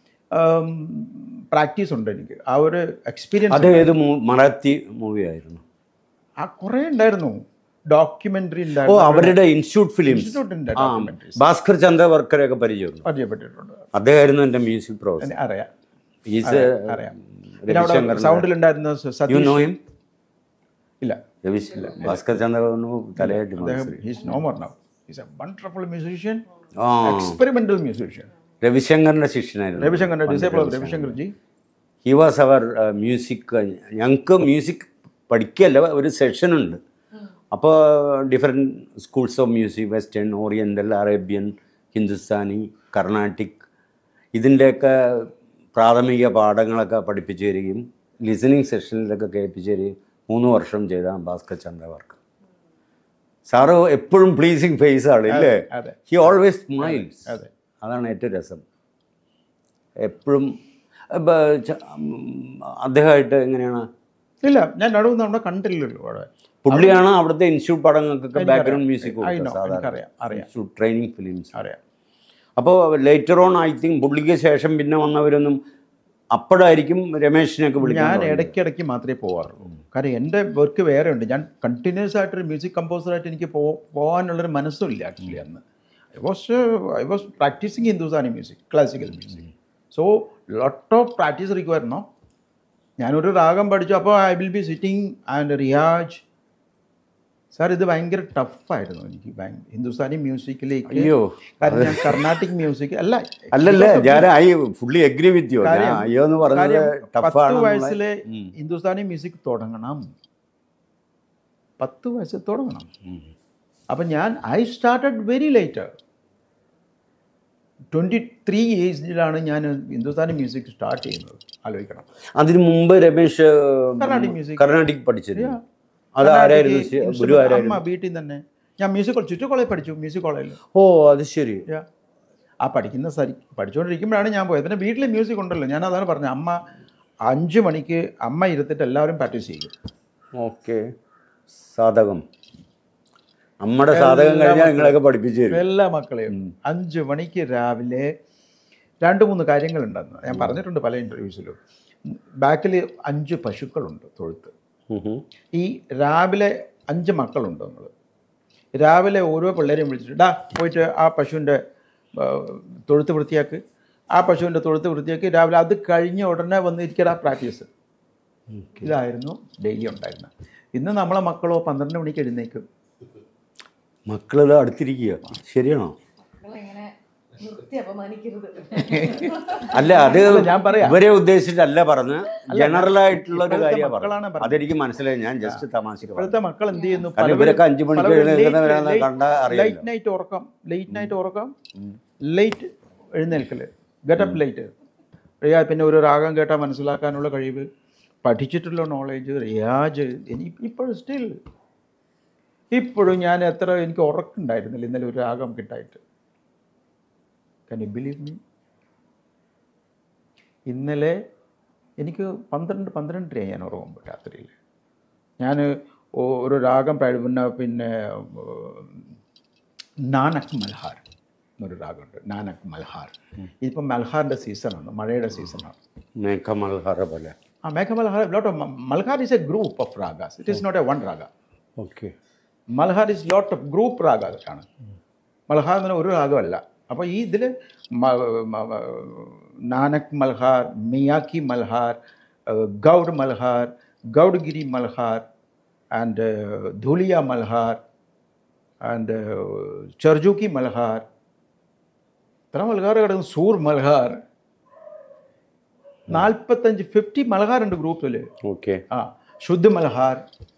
പ്രാക്ടീസ് ഉണ്ട് എനിക്ക് ആ ഒരു അത് എക്സ്പീരിയൻസ് ഏത് മൂ- മറാത്തി മൂവി ആയിരുന്നു ആ കുറേ ഉണ്ടായിരുന്നു ഡോക്യുമെൻ്ററി ഓ ഉണ്ടായിരുന്നു അവരുടെ ഇൻസ്റ്റിറ്റ്യൂട്ട് ഫിലിംസ് ഇൻസ്റ്റിറ്റ്യൂട്ടിൻ്റെ ആ ഡോക്യുമെൻ്ററീസ് ഭാസ്കർ ചന്ദ്രവർക്കരെയൊക്കെ പരിചയമുണ്ട് പരിചയപ്പെട്ടിട്ടുണ്ട് അദ്ദേഹമായിരുന്നു എൻ്റെ മ്യൂസിക് പ്രൊഫസർ എന്നെ അറിയാം ഈസ് അറിയാം പിന്നെ അവിടെ സൗണ്ടിലുണ്ടായിരുന്ന സ- യു സതീഷ് നോ ഹിം ഇല്ല രവിശ് ഭാസ്കർ ചന്ദ്രവർന്നു തലയായിട്ട് അദ്ദേഹം മനസ്സിലായി he's no more now he's a wonderful musician ആ എക്സ്പെരിമെന്റൽ മ്യൂസീഷ്യൻ രവിശങ്കറിൻ്റെ ശിഷ്യനായിരുന്നു Ravi Shankar disciple of Ravi Shankar ji he was അവർ മ്യൂസിക് ഞങ്ങൾക്ക് മ്യൂസിക് പഠിക്കല്ല ഒരു സെഷൻ ഉണ്ട് അപ്പോൾ different schools of music western oriental Arabian Hindustani Carnatic ഇതിൻ്റെയൊക്കെ പ്രാഥമിക പാഠങ്ങളൊക്കെ പഠിപ്പിച്ചു തരികയും ലിസണിങ് സെഷനിലൊക്കെ കേൾപ്പിച്ചു തരികയും മൂന്ന് വർഷം ചെയ്ത ഭാസ്കർ ചന്ദ്രവർക്ക് സാറ് എപ്പോഴും പ്ലീസിങ് ഫേസ് ആണ് ഇല്ലേ അതെ ഹി ഓൾവേസ് സ്മൈൽസ് അതെ അതാണ് ഏറ്റവും രസം എപ്പോഴും അദ്ദേഹമായിട്ട് എങ്ങനെയാണ് ഇല്ല ഞാൻ നടുവ് നമ്മുടെ കണ്ടില്ലല്ലോ അവിടെ പുള്ളിയാണ് അവിടുത്തെ ഇൻസ്റ്റിറ്റ്യൂട്ട് പടങ്ങൾക്കൊക്കെ ബാക്ക്ഗ്രൗണ്ട് മ്യൂസിക് I know, സാധാരണ എനിക്കറിയാം അറിയാം ഇൻസ്റ്റിറ്റ്യൂട്ട് ട്രെയിനിങ് ഫിലിംസ് അറിയാം അപ്പോൾ ലേറ്റർ ഓൺ ഐ തിങ്ക് പുള്ളിക്ക് ശേഷം പിന്നെ വന്നവരൊന്നും അപ്പോഴായിരിക്കും രമേശിനെയൊക്കെ ഞാൻ വിളിക്കാൻ ഇടയ്ക്കിടയ്ക്ക് മാത്രമേ പോകാറുള്ളൂ കാരണം എൻ്റെ വർക്ക് വേറെ ഉണ്ട് ഞാൻ കണ്ടിന്യൂസ് ആയിട്ടൊരു മ്യൂസിക് കമ്പോസറായിട്ട് എനിക്ക് പോ പോകാനുള്ളൊരു മനസ്സും ഇല്ല ആക്ച്വലി അന്ന് I was I was practising Hindustani music classical music so lot of practice require no ഞാനൊരു രാഗം പഠിച്ചു അപ്പോൾ I will be sitting and riyaz sir ഇത് ഭയങ്കര ടഫായിരുന്നു എനിക്ക് ഭയങ്കര ഹിന്ദുസ്ഥാനി മ്യൂസിക്കിലേക്ക് അയ്യോ കാരണം ഞാൻ കർണാട്ടിക് മ്യൂസിക് അല്ല അല്ലല്ല ഞാൻ I fully agree with you കാര്യം- അയ്യോ എന്ന് പറഞ്ഞത് കാര്യം പത്ത് ടഫാണ് വയസ്സിലെ ഹിന്ദുസ്ഥാനി മ്യൂസിക് തുടങ്ങണം പത്ത് വയസ്സ് തുടങ്ങണം അപ്പം ഞാൻ I started very late twenty three ഏജിലാണ് ഞാൻ ഹിന്ദുസ്ഥാനി മ്യൂസിക് സ്റ്റാർട്ട് ചെയ്യുന്നത് ആലോചിക്കണം അതിനു മുമ്പ് രമേശ് കർണാടിക് music. കർണാടിക് പഠിച്ചിരുന്നു Yeah. അത് ആരായിരുന്നു കർണാടിക് ശി- instrument ഗുരു ആരായിരുന്നു അമ്മ വീട്ടിൽ തന്നെ ഞാൻ മ്യൂസിക് ചുറ്റു കോളേജ് പഠിച്ചു മ്യൂസിക് കോളേജിൽ ഓ അത് ശരി ആ പഠിക്കുന്ന സരി പഠിച്ചുകൊണ്ടിരിക്കുമ്പോഴാണ് ഞാൻ പോയത് പിന്നെ വീട്ടിൽ മ്യൂസിക് ഉണ്ടല്ലോ ഞാൻ അതാണ് പറഞ്ഞത് അമ്മ അഞ്ച് മണിക്ക് അമ്മ ഇരുത്തിട്ട് എല്ലാവരും പ്രാക്ടീസ് ചെയ്യും ഓക്കെ സാധകം നമ്മുടെ സാധകം കഴിഞ്ഞാൽ നിങ്ങളൊക്കെ പഠിപ്പിച്ചു തരും എല്ലാ മക്കളെയും അഞ്ച് മണിക്ക് രാവിലെ രണ്ട് മൂന്ന് കാര്യങ്ങളുണ്ടെന്ന് ഞാൻ പറഞ്ഞിട്ടുണ്ട് പല ഇൻ്റർവ്യൂസിലും ബാക്കിൽ അഞ്ച് പശുക്കളുണ്ട് തൊഴുത്ത് ഉം ഹും. ഈ രാവിലെ അഞ്ച് മക്കളുണ്ട് നമ്മൾ രാവിലെ ഓരോ പിള്ളേരെയും വിളിച്ചിട്ട് ഡാ പോയിട്ട് ആ പശുവിൻ്റെ ആ, തൊഴുത്ത് വൃത്തിയാക്ക് ആ പശുവിൻ്റെ തൊഴുത്ത് വൃത്തിയാക്കി രാവിലെ അത് കഴിഞ്ഞ ഉടനെ വന്നിരിക്കടാ പ്രാക്ടീസ് ഇതായിരുന്നു ഡെയിലി ഉണ്ടായിരുന്നത് ഇന്ന് നമ്മളെ മക്കളോ പന്ത്രണ്ട് മണിക്ക് എഴുന്നേക്കും മക്കളിത് അടുത്തിരിക്കുക ശരിയാണോ ഇങ്ങനെ നിർത്തി അപമാനിക്കരുത് അല്ല അത് ഞാൻ പറയാം. ഇവരെ ഉദ്ദേശിച്ചിട്ടല്ല പറഞ്ഞ് ജനറൽ ആയിട്ടുള്ള ഒരു ഇപ്പോഴത്തെ കാര്യമാണ് മക്കളാണ് പറഞ്ഞത് പറഞ്ഞത്. അതെനിക്ക് മനസ്സിലായി ഞാൻ ജസ്റ്റ് തമാശക്ക് പറഞ്ഞു ഇപ്പോഴത്തെ മക്കൾ എന്ത് ചെയ്യുന്നു കാരണം ഇവരൊക്കെ അഞ്ച് മണിക്ക് എഴുന്നേൽക്കുന്നവരാണെന്ന് കണ്ടാൽ അറിയാലോ. ലൈറ്റ് നൈറ്റ് ഉറക്കം ലേറ്റ് നൈറ്റ് ഉറക്കം ലേറ്റ് എഴുന്നേൽക്കൽ ഗെറ്റപ്പ് ലേറ്റ് പിന്നെ ഒരു രാഗം കേട്ടാൽ മനസ്സിലാക്കാനുള്ള കഴിവ് പഠിച്ചിട്ടുള്ള നോളേജ് റിയാജ് എനിക്ക് ഇപ്പോഴും സ്റ്റിൽ ഇപ്പോഴും ഞാൻ എത്ര എനിക്ക് ഉറക്കുണ്ടായിരുന്നില്ല ഇന്നലെ ഒരു രാഗം കിട്ടായിട്ട് കൻ യു ബിലീവ് മീ ഇന്നലെ എനിക്ക് പന്ത്രണ്ട് പന്ത്രണ്ടരയായി ഞാൻ ഉറങ്ങുമ്പോൾ രാത്രിയിൽ ഞാൻ ഒരു രാഗം പാടി പിന്നെ പിന്നെ നാനക് മൽഹാർ എന്നൊരു രാഗമുണ്ട് നാനക് മൽഹാർ ഇതിപ്പോൾ മൽഹാറിൻ്റെ സീസണാണ് മഴയുടെ സീസണാണ് മേഘമൽഹാറ പോലെ ആ Megh Malhar lot of Malhar is a group of ragas it is not a one raga okay Malhar is lot of group രാഗാണ് മൽഹാർ എന്ന് പറഞ്ഞാൽ ഒരു രാഗമല്ല അപ്പോൾ ഈ ഇതിൽ നാനക് മൽഹാർ മിയാക്കി മൽഹാർ ഗൗഡ് മൽഹാർ ഗൗഡ്ഗിരി മൽഹാർ ആൻഡ് ധൂലിയ മൽഹാർ ആൻഡ് ചർജുക്കി മൽഹാർ ഇത്ര മൽഹാർ കിടക്കുന്നു സൂർ മൽഹാർ നാൽപ്പത്തഞ്ച് ഫിഫ്റ്റി മൽഹാറുണ്ട് ഗ്രൂപ്പിൽ ഓക്കെ ആ ശുദ്ധ മൽഹാർ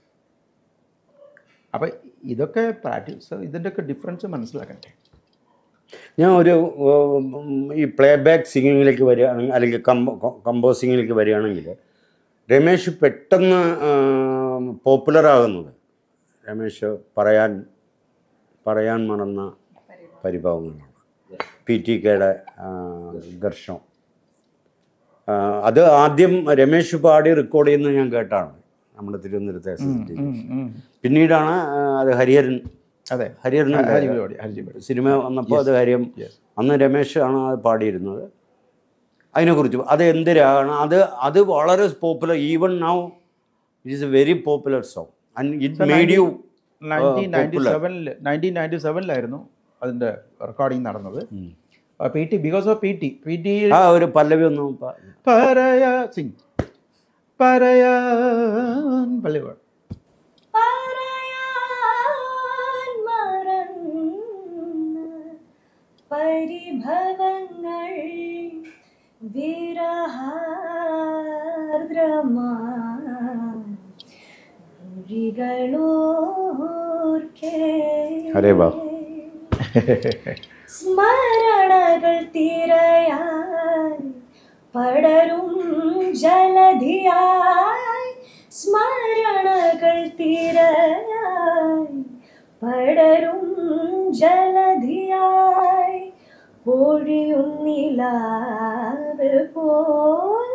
അപ്പം ഇതൊക്കെ പ്രാക്ടീസ് ഇതിൻ്റെയൊക്കെ ഡിഫറൻസ് മനസ്സിലാക്കണ്ടേ ഞാൻ ഒരു ഉം, ഈ പ്ലേ ബാക്ക് സിംഗിങ്ങിലേക്ക് വരികയാണെങ്കിൽ അല്ലെങ്കിൽ കമ്പോ കമ്പോസിങ്ങിലേക്ക് വരികയാണെങ്കിൽ രമേശ് പെട്ടെന്ന് പോപ്പുലർ ആകുന്നത് രമേശ് പറയാൻ പറയാൻ മറന്ന പരിഭവങ്ങളാണ് പി ടി കെയുടെ ദർശനം ആ, അത് ആദ്യം രമേശ് പാടി റെക്കോർഡ് ചെയ്യുന്നത് ഞാൻ കേട്ടാണ് നമ്മുടെ തിരുവനന്തപുരത്തെ എസ് എസ് ടി പിന്നീടാണ് ആ, അത് ഹരിഹരൻ അതെ ഹരിഹരൻ ഹരിപരിപാടി ഹരിപരിപാടി സിനിമ വന്നപ്പോൾ അത് കാര്യം അന്ന് രമേശ് ആണ് അത് പാടിയിരുന്നത് അതിനെക്കുറിച്ച് അത് എന്തിനാണ് അത് അത് വളരെ popular even now it is a very popular song and it made you nineteen ninety സെവനിൽ നയൻറ്റീൻ നയൻറ്റി സെവനിലായിരുന്നു അതിൻ്റെ റെക്കോർഡിങ് നടന്നത് P T because of P T P T ആ ഒരു പല്ലവി ഒന്നും പ- പറയാ സിംഗ് പറയാൻ പല്ലവി പാട്. പറയാൻ മറന്ന പരിഭവങ്ങൾ വിരഹാർദ്രമാ മൊഴികളോർക്കേ അരേ വാ. സ്മരണകൾ തിരയായി പടരും ജലധിയായി സ്മരണകൾ തിരയായി പടരും ജലധിയായി പൊഴിയും നിലാവ് പോൽ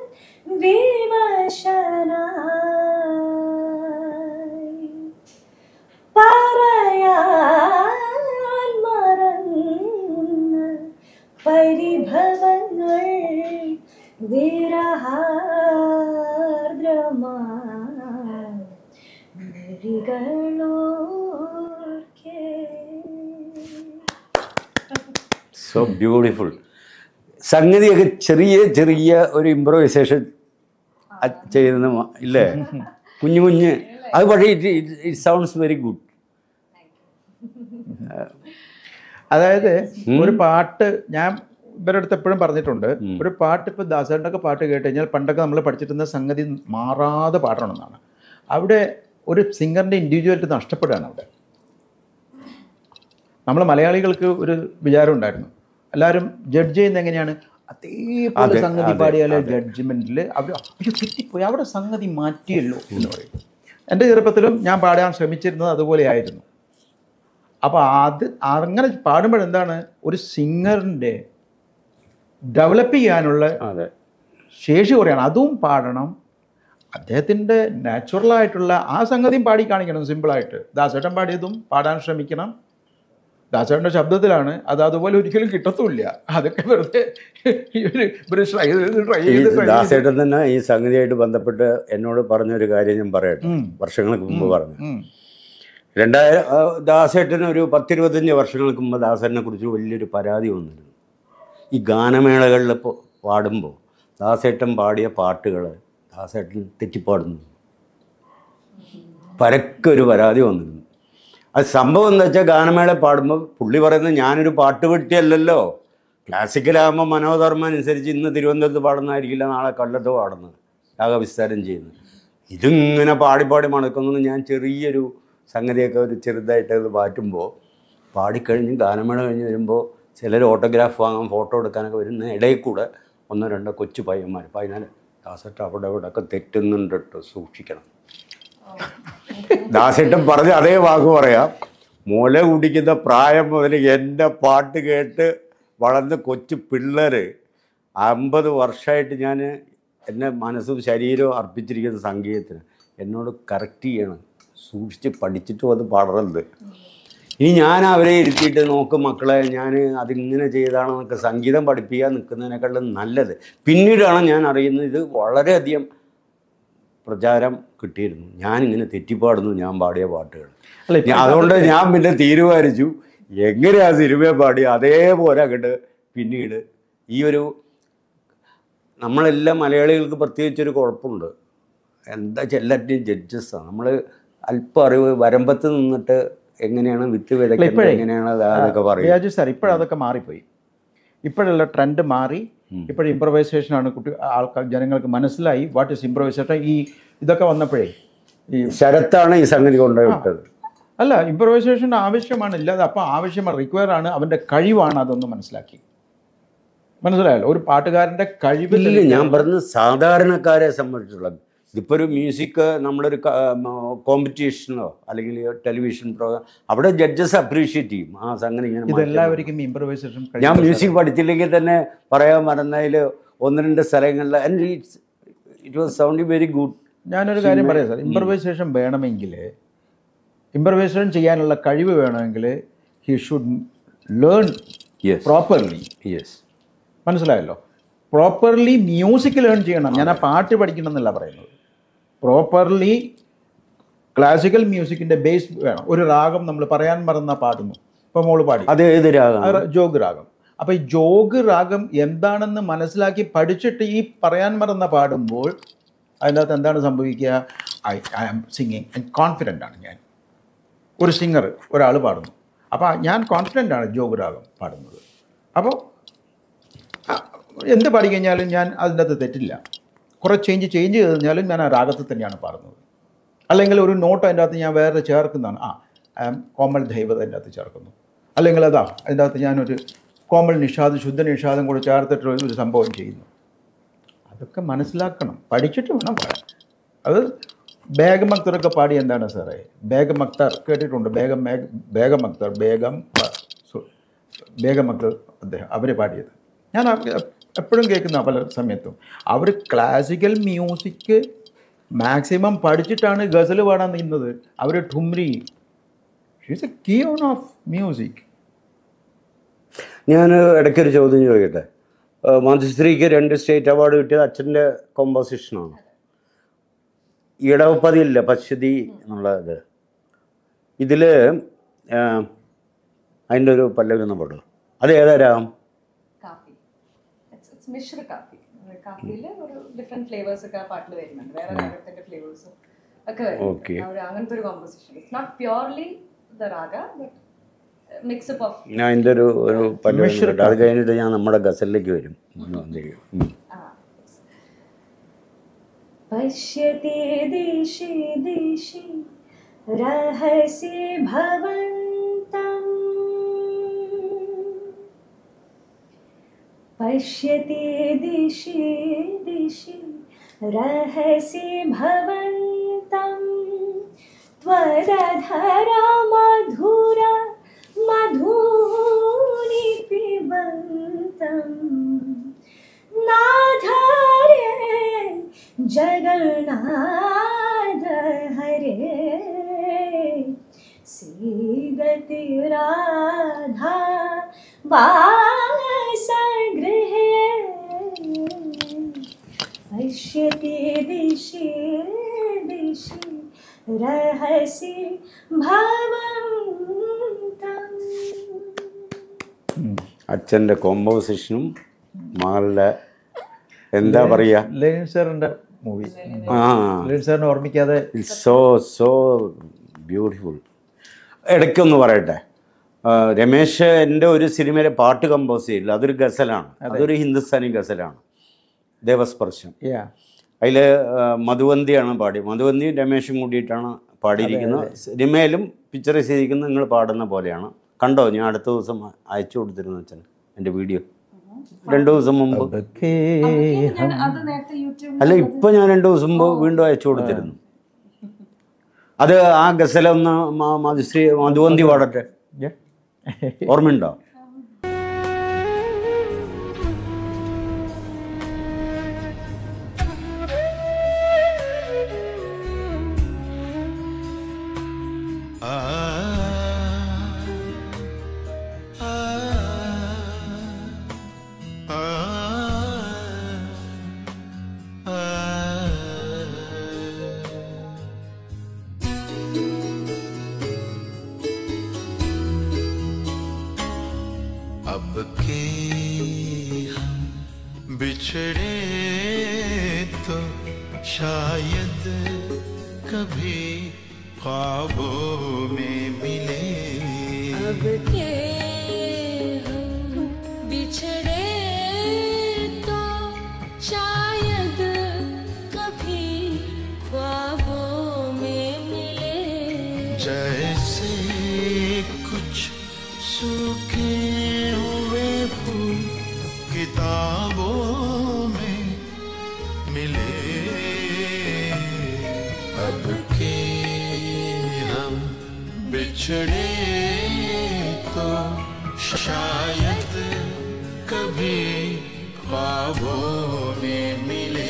വിവശനായി പറയാൻ മറന്ന പരിഭവങ്ങൾ വിരഹാർദ്രമാ മൊഴികളോർക്കേ സോ ബ്യൂട്ടിഫുൾ സംഗതിയൊക്കെ ചെറിയ ചെറിയ ഒരു ഇമ്പ്രവൈസേഷൻ ചെയ്യുന്ന മ- ഇല്ലേ കുഞ്ഞു കുഞ്ഞ് അത് പക്ഷേ it it sounds very good അതായത് ഒരു പാട്ട് ഞാൻ ഇവരുടെ അടുത്ത് എപ്പോഴും പറഞ്ഞിട്ടുണ്ട് ഒരു പാട്ട് ഇപ്പോൾ ദാസേട്ടൻ്റെ പാട്ട് കേട്ട് കഴിഞ്ഞാൽ പണ്ടൊക്കെ നമ്മൾ പഠിച്ചിരുന്ന സംഗതി മാറാതെ പാടണമെന്നാണ് അവിടെ ഒരു സിംഗറിൻ്റെ ഇൻഡിവിജ്വാലിറ്റി നഷ്ടപ്പെടുകയാണ് അവിടെ നമ്മൾ മലയാളികൾക്ക് ഒരു വിചാരം ഉണ്ടായിരുന്നു എല്ലാവരും ജഡ്ജ് ചെയ്യുന്നത് എങ്ങനെയാണ് അതേപോലെ അതെ, സംഗതി അതെ, പാടിയാൽ ജഡ്ജ്മെൻറ്റിൽ അവർ അയ്യോ തെറ്റിപ്പോയി അവിടെ സംഗതി മാറ്റിയല്ലോ എന്ന് പറയും എൻ്റെ ചെറുപ്പത്തിലും ഞാൻ പാടാൻ ശ്രമിച്ചിരുന്നത് അതുപോലെയായിരുന്നു അപ്പോൾ അത് അങ്ങനെ പാടുമ്പോഴെന്താണ് ഒരു സിംഗറിൻ്റെ ഡെവലപ്പ് ചെയ്യാനുള്ള അതെ ശേഷി കുറയാണ് അതും പാടണം അദ്ദേഹത്തിൻ്റെ നാച്ചുറലായിട്ടുള്ള ആ സംഗതിയും പാടി കാണിക്കണം സിമ്പിളായിട്ട് ദാസേട്ടൻ പാടിയതും പാടാൻ ശ്രമിക്കണം ദാസേട്ടൻ്റെ ശബ്ദത്തിലാണ് അത് അതുപോലെ ഒരിക്കലും കിട്ടത്തുമില്ല അതൊക്കെ വെറുതെ ഇവർ ഇവർ ട്രൈ ചെയ്ത് ട്രൈ ഈ ചെയ്ത് try ചെയ്ത് ദാസേട്ടൻ തന്നെ ഈ സംഗതിയായിട്ട് ബന്ധപ്പെട്ട് എന്നോട് പറഞ്ഞൊരു കാര്യം ഞാൻ പറയട്ടെ ഉം. വർഷങ്ങൾക്ക് മുമ്പ് പറഞ്ഞു ഉം. രണ്ടായിരം ആ, ദാസേട്ടന് ഒരു പത്തിരുപത്തഞ്ച് വർഷങ്ങൾക്ക് മുമ്പ് ദാസേട്ടനെ കുറിച്ച് വലിയൊരു പരാതി വന്നിരുന്നു ഈ ഗാനമേളകളിൽ ഇപ്പോൾ പാടുമ്പോൾ ദാസേട്ടൻ പാടിയ പാട്ടുകൾ ദാസേട്ടൻ തെറ്റിപ്പാടുന്നു പരക്കൊരു പരാതി വന്നിരുന്നു അത് സംഭവം എന്താ വെച്ചാൽ ഗാനമേള പാടുമ്പോൾ പുള്ളി പറയുന്നത് ഞാനൊരു പാട്ടുപെട്ടിയല്ലല്ലോ ക്ലാസിക്കലാകുമ്പോൾ മനോധർമ്മം അനുസരിച്ച് ഇന്ന് തിരുവനന്തപുരത്ത് പാടുന്നതായിരിക്കില്ല നാളെ കൊല്ലത്ത് പാടുന്നത് രാഗവിസ്താരം ചെയ്യുന്നത് ഇതിങ്ങനെ പാടി പാടി മണക്കുന്നു ഞാൻ ചെറിയൊരു സംഗതിയൊക്കെ ഒരു ചെറുതായിട്ട് അത് മാറ്റുമ്പോൾ പാടിക്കഴിഞ്ഞ് ഗാനമേള കഴിഞ്ഞ് വരുമ്പോൾ ചിലർ ഓട്ടോഗ്രാഫ് വാങ്ങാൻ ഫോട്ടോ എടുക്കാനൊക്കെ വരുന്ന ഇടയിൽ കൂടെ ഒന്നോ രണ്ടോ കൊച്ചു പയ്യന്മാർ അപ്പോൾ അതിനാൽ ദാസേട്ട അവിടെ ഇവിടെ ഒക്കെ തെറ്റുന്നുണ്ട് കേട്ടോ സൂക്ഷിക്കണം ദാസേട്ടൻ പറഞ്ഞ അതേ വാക്ക് പറയാം മുല കുടിക്കുന്ന പ്രായം മുതൽ എൻ്റെ പാട്ട് കേട്ട് വളർന്ന കൊച്ചു പിള്ളേർ അമ്പത് വർഷമായിട്ട് ഞാൻ എന്നെ മനസ്സും ശരീരവും അർപ്പിച്ചിരിക്കുന്ന സംഗീതത്തിന് എന്നോട് കറക്റ്റ് ചെയ്യണം സൂക്ഷിച്ച് പഠിച്ചിട്ടും അത് പാടരുത് ഇനി ഞാൻ അവരെ ഇരുത്തിയിട്ട് നോക്കും മക്കളെ ഞാൻ അതിങ്ങനെ ചെയ്താണെന്നൊക്കെ സംഗീതം പഠിപ്പിക്കാൻ നിൽക്കുന്നതിനേക്കാളും നല്ലത് പിന്നീടാണ് ഞാൻ അറിയുന്നത് ഇത് വളരെയധികം പ്രചാരം കിട്ടിയിരുന്നു ഞാനിങ്ങനെ തെറ്റിപ്പാടുന്നു ഞാൻ പാടിയ പാട്ടുകൾ അല്ല, ഇപ്പൊ ഞാൻ- അതുകൊണ്ട് ഞാൻ പിന്നെ തീരുമാനിച്ചു എങ്ങനെയാ സിനിമ പാടി അതേപോലെ അങ്ങോട്ട് പിന്നീട് ഈ ഒരു നമ്മളെല്ലാം മലയാളികൾക്ക് പ്രത്യേകിച്ചൊരു കുഴപ്പമുണ്ട് എന്താ വെച്ചാൽ എല്ലാറ്റിനും ജഡ്ജസാണ് നമ്മൾ അല്പം അറിവ് വരമ്പത്ത് നിന്നിട്ട് എങ്ങനെയാണ് വിത്ത് വിതയ്ക്കുന്നത് ഇപ്പോഴേ, എങ്ങനെയാണ് അത് അതൊക്കെ പറയും റിയാജു സാർ ഇപ്പോഴതൊക്കെ മാറിപ്പോയി ഇപ്പോഴുള്ള ട്രെൻഡ് മാറി ഉം. ഇപ്പോഴും ഇമ്പ്രവൈസേഷനാണ് കുട്ടി ആൾക്കാർ ജനങ്ങൾക്ക് മനസ്സിലായി വാട്ട് ഇസ് ഇമ്പ്രവൈസേഷൻ ഈ ഇതൊക്കെ വന്നപ്പോഴേ ഈ ശരത്താണ് ഈ സംഗതി കൊണ്ടുപോയി വിട്ടത് അല്ല ഇമ്പ്രവൈസേഷൻ ആവശ്യമാണ് ഇല്ലാതെ അപ്പോൾ ആവശ്യമാണ് റിക്വയർ ആണ് അവൻ്റെ കഴിവാണ് അതൊന്ന് മനസ്സിലാക്കി മനസ്സിലായല്ലോ ഒരു പാട്ടുകാരൻ്റെ കഴിവ് ഇല്ല തെളിയിക്കാൻ- ഞാൻ പറഞ്ഞത് സാധാരണക്കാരെ സംബന്ധിച്ചുള്ള ഇതിപ്പോൾ ഒരു മ്യൂസിക് നമ്മളൊരു കോമ്പറ്റീഷനോ അല്ലെങ്കിൽ ടെലിവിഷൻ പ്രോഗ്രാം അവിടെ ജഡ്ജസ് അപ്രീഷിയേറ്റ് ചെയ്യും ആ സംഗതി ഇങ്ങനെ മാറ്റാൻ ഇതെല്ലാവർക്കും ഇമ്പ്രവൈസേഷൻ ഞാൻ മ്യൂസിക് പഠിച്ചില്ലെങ്കിൽ തന്നെ പറയാൻ മറന്നതിൽ ഒന്ന് രണ്ട് സ്ഥലങ്ങളിൽ and it's it was sound very good ഞാനൊരു കാര്യം പറയാം സാർ ഇമ്പ്രവൈസേഷൻ വേണമെങ്കിൽ ഇമ്പ്രവൈസേഷൻ ചെയ്യാനുള്ള കഴിവ് വേണമെങ്കിൽ he should learn yes properly yes മനസ്സിലായല്ലോ പ്രോപ്പർലി മ്യൂസിക് ലേൺ ചെയ്യണം ഞാൻ ആ പാട്ട് പഠിക്കണം എന്നല്ല പറയുന്നത് പ്രോപ്പർലി ക്ലാസിക്കൽ മ്യൂസിക്കിൻ്റെ ബേസ് വേണം ഒരു രാഗം നമ്മൾ പറയാൻ മറന്ന പാടുന്നു ഇപ്പോൾ മോള് പാടി അത് ഏത് രാഗം ആ ജോഗ് രാഗം അപ്പോൾ ഈ ജോഗ് രാഗം എന്താണെന്ന് മനസ്സിലാക്കി പഠിച്ചിട്ട് ഈ പറയാൻ മറന്ന പാടുമ്പോൾ അതിനകത്ത് എന്താണ് സംഭവിക്കുക I I am singing confident ആണ് ഞാൻ ഒരു സിംഗർ ഒരാൾ പാടുന്നു അപ്പോൾ ഞാൻ കോൺഫിഡൻ്റ് ആണ് ജോഗ് രാഗം പാടുന്നത് അപ്പോൾ ആ, എന്ത് പാടി കഴിഞ്ഞാലും ഞാൻ അതിൻ്റെ അകത്ത് തെറ്റില്ല കുറേ ചേഞ്ച് ചേഞ്ച് ചെയ്ത് കഴിഞ്ഞാലും ഞാൻ ആ രാഗത്തിൽ തന്നെയാണ് പാടുന്നത് അല്ലെങ്കിൽ ഒരു നോട്ട് അതിൻ്റെ അകത്ത് ഞാൻ വേറെ ചേർക്കുന്നതാണ് ആ ഐ ആം കോമൾ ദൈവത അതിൻ്റെ അകത്ത് ചേർക്കുന്നു അല്ലെങ്കിൽ അതാ അതിൻ്റെ അകത്ത് ഞാനൊരു കോമൾ നിഷാദ് ശുദ്ധ നിഷാദം കൂടെ ചേർത്തിട്ട് ഒരു സംഭവം ചെയ്യുന്നു അതൊക്കെ മനസ്സിലാക്കണം പഠിച്ചിട്ട് വേണം പാടാൻ അത് ബേഗം അക്തറൊക്കെ പാടി എന്താണ് സാറേ ബേഗം അക്തർ കേട്ടിട്ടുണ്ട് ബേഗം മേഘ- ബേഗം അക്തർ ബേഗം ആ, സു- ബേഗം അക്തർ അദ്ദേഹം അവർ പാടിയത് ഞാൻ എപ്പോഴും കേൾക്കുന്ന പല സമയത്തും അവർ ക്ലാസിക്കൽ മ്യൂസിക് മാക്സിമം പഠിച്ചിട്ടാണ് ഗസൽ പാടാൻ നിന്നത് അവർ thumri she's a key on of music ഞാൻ ഇടയ്ക്കൊരു ചോദ്യം ചോദിക്കട്ടെ ആ, മധുശ്രീക്ക് രണ്ട് സ്റ്റേറ്റ് അവാർഡ് കിട്ടിയത് അച്ഛൻ്റെ കോമ്പോസിഷനാണ് ഇടവപ്പതിയില്ല പശ്ചതി എന്നുള്ള ഇത് ഇതിൽ അതിൻ്റെ ഒരു പല്ലവി ഒന്ന് പാടും അത് ഏതാ രാഗം കാപ്പി ഇറ്റ്സ് മിശ്ര കാപ്പി കാപ്പിയിൽ ഒരു ഡിഫറെന്റ് ഫ്ലേവേഴ്സ് ഒക്കെ ആ പാട്ടിൽ വരുന്നുണ്ട് വേറെ രാഗത്തിന്റെ ഫ്ലേവേഴ്സും ഒക്കെ Okay. വരുന്നുണ്ട് ആ ഒരു അങ്ങനത്തെ ഒരു composition it's not purely the raga but mix up of ഞാൻ അതിൻ്റെ ഒരു ഒരു പല്ലവി ഒന്ന് മിശ്ര പാടാം. അത് കഴിഞ്ഞിട്ട് ഞാൻ നമ്മുടെ ഗസലിലേക്ക് വരും ഉം. पश्यति दिशि दिशि रहसि भवन्तम् पश्यति दिशि दिशि रहसि भवन्तं त्वदधरा मधुरा मधूनि पिबन्तम् नाधारे जगन्नाथ हरे सीदति राधा वासगृहे पश्यति दिशि दिशि रहसि भवन्तम् അച്ഛൻ്റെ കോമ്പോസിഷനും മകളുടെ എന്താ പറയുക ലെനിൻ സാറിൻ്റെ മൂവി ആ ലെനിൻ സാറിനെ ഓർമ്മിക്കാതെ സോ സോ ബ്യൂട്ടിഫുൾ ഇടയ്ക്കൊന്ന് പറയട്ടെ ആ, രമേശ് എൻ്റെ ഒരു സിനിമയിലെ പാട്ട് കമ്പോസ് ചെയ്യില്ല അതൊരു ഗസലാണ് അതൊരു ഹിന്ദുസ്ഥാനി ഗസലാണ് ദേവസ്പർശം യാ അതിൽ മധുവന്തിയാണ് പാടി മധുവന്തിയും രമേശും കൂടിയിട്ടാണ് പാടിയിരിക്കുന്നത് സിനിമയിലും പിക്ചറൈസ് ചെയ്തിരിക്കുന്നത് നിങ്ങൾ പാടുന്ന പോലെയാണ് കണ്ടോ ഞാൻ അടുത്ത ദിവസം അയച്ചു കൊടുത്തിരുന്നു അച്ഛൻ എൻ്റെ വീഡിയോ രണ്ട് ദിവസം മുമ്പ് ഞാൻ അത് നേരത്തെ യൂട്യൂബിൽ അല്ല ഇപ്പൊ ഞാൻ രണ്ടു ദിവസം മുമ്പ് വീണ്ടും അയച്ചു കൊടുത്തിരുന്നു അത് ആ ഗസലൊന്ന് മ- മധുശ്രീ മധുവന്തി പാടട്ടെ ഓർമ്മയുണ്ടോ ആ के हम बिछड़े तो शायद कभी ख्वाबों में मिले अब के हम बिछड़े तो शायद कभी ख्वाबों में मिले जैसे कुछ सूखे हुए फूल किताबों में मिले अब के हम बिछड़े तो शायद कभी ख्वाबों में मिले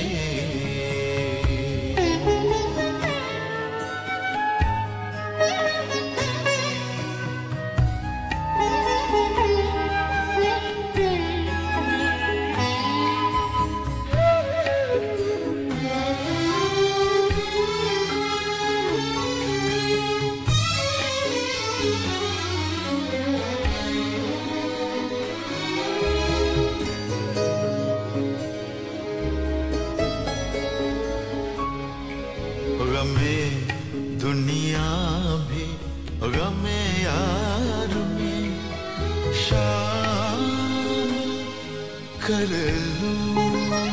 गमे दुनिया भी गमे यार में शामिल कर लूं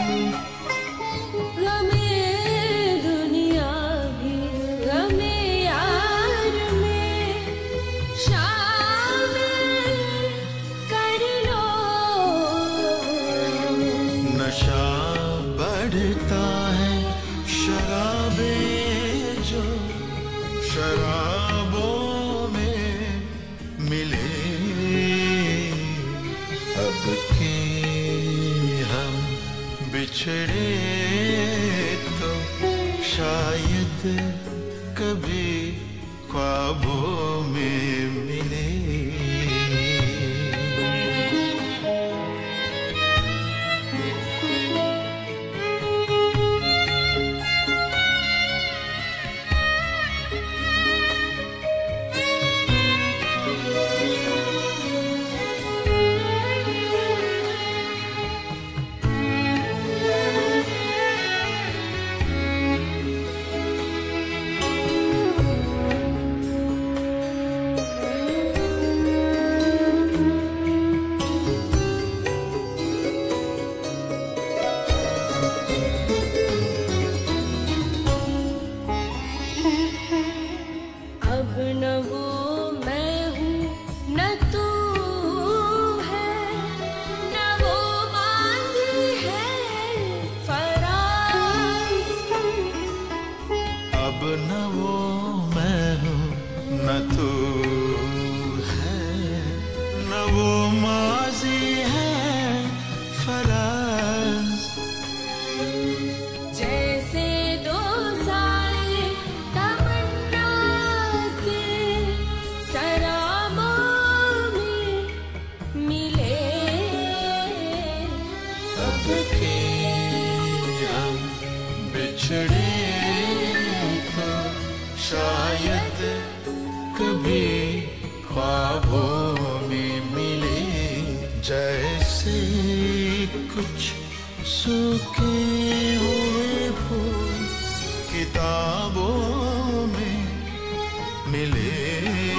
गमे दुनिया भी गमे यार में शामिल कर लो नशा बढ़ता है शराबे जो शराबों में मिले अब के हम बिछड़े तो शायद कभी ख्वाबों में मिले अब न वो मैं हूँ न तू है न वो माजी है फराज अब न वो मैं हूँ न तू है न वो माजी है फराज जैसे दो साए तमन्ना के सराबों में मिले अब के हम बिछड़े तो शायद कभी ख्वाबों में मिले जैसे कुछ सूखे हुए फूल किताबों में मिले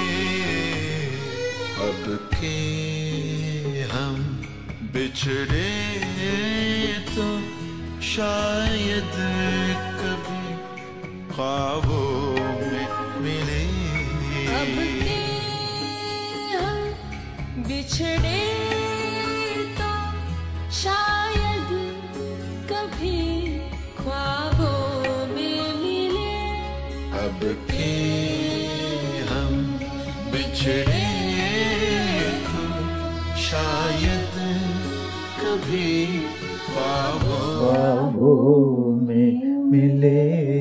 अब के हम बिछड़े तो शायद कभी ख्वाबों में मिले अब के हम बिछड़े तो शायद कभी ख्वाबों में मिले अब के हम बिछड़े तो शायद कभी ख्वाबों ख्वाबों में मिले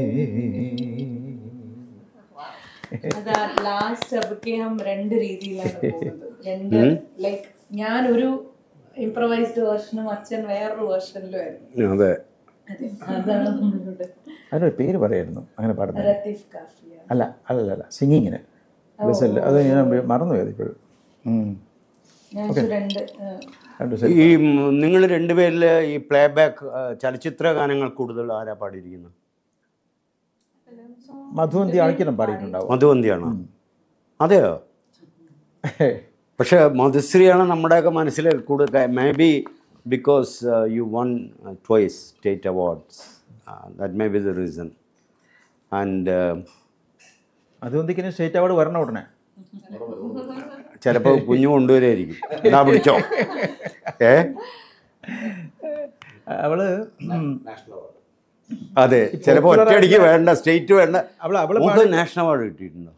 അതാ ലാസ്റ്റ് അബക്കെ ഹം രണ്ട് രീതിയിലാണ് പോകുന്നത് രണ്ട് ലൈക്ക് ഞാൻ ഒരു ഇംപ്രവൈസ്ഡ് വേർഷനും അച്ഛൻ വേറൊരു വേർഷനിലും ആയിരുന്നു അതെ അതെ അതാണ് നമ്മളിവിടെ അതിനൊരു പേര് പറയായിരുന്നു അങ്ങനെ പാടുന്നത് ലത്തീഫ് കാഫിയ അല്ല അല്ല അല്ല സിംഗിങ്ങിന് ഗസലിൽ അത് ഞാൻ മറന്നുപോയത് ഇപ്പോഴും ഉം. ഞാൻ രണ്ട് ഏഹ്, രണ്ട് സെറ്റ് ഈ നിങ്ങൾ രണ്ടുപേരിൽ ഈ പ്ലേ ബാക്ക് ചലച്ചിത്ര ഗാനങ്ങൾ കൂടുതൽ ആരാ പാടിയിരിക്കുന്നത് മധുവന്തി ആൾക്കിനും പാടിയിട്ടുണ്ടാവും മധുവന്തിയാണോ അതെയോ പക്ഷേ മധുശ്രീയാണ് നമ്മുടെയൊക്കെ മനസ്സിൽ കൂടുതൽ maybe because you won twice state awards that may be the reason and മധുവന്തിക്കിന് സ്റ്റേറ്റ് അവാർഡ് വരണം ഉടനെ ചിലപ്പോൾ കുഞ്ഞു കൊണ്ടുവരായിരിക്കും എന്നാ പിടിച്ചോ ഏ അവള് ഉം, അതെ ചിലപ്പോൾ ഒറ്റയടിക്ക് വേണ്ട സ്റ്റേറ്റ് വേണ്ട അവള് അവള് നമുക്ക് നാഷണൽ അവാർഡ് കിട്ടിയിട്ടുണ്ടോ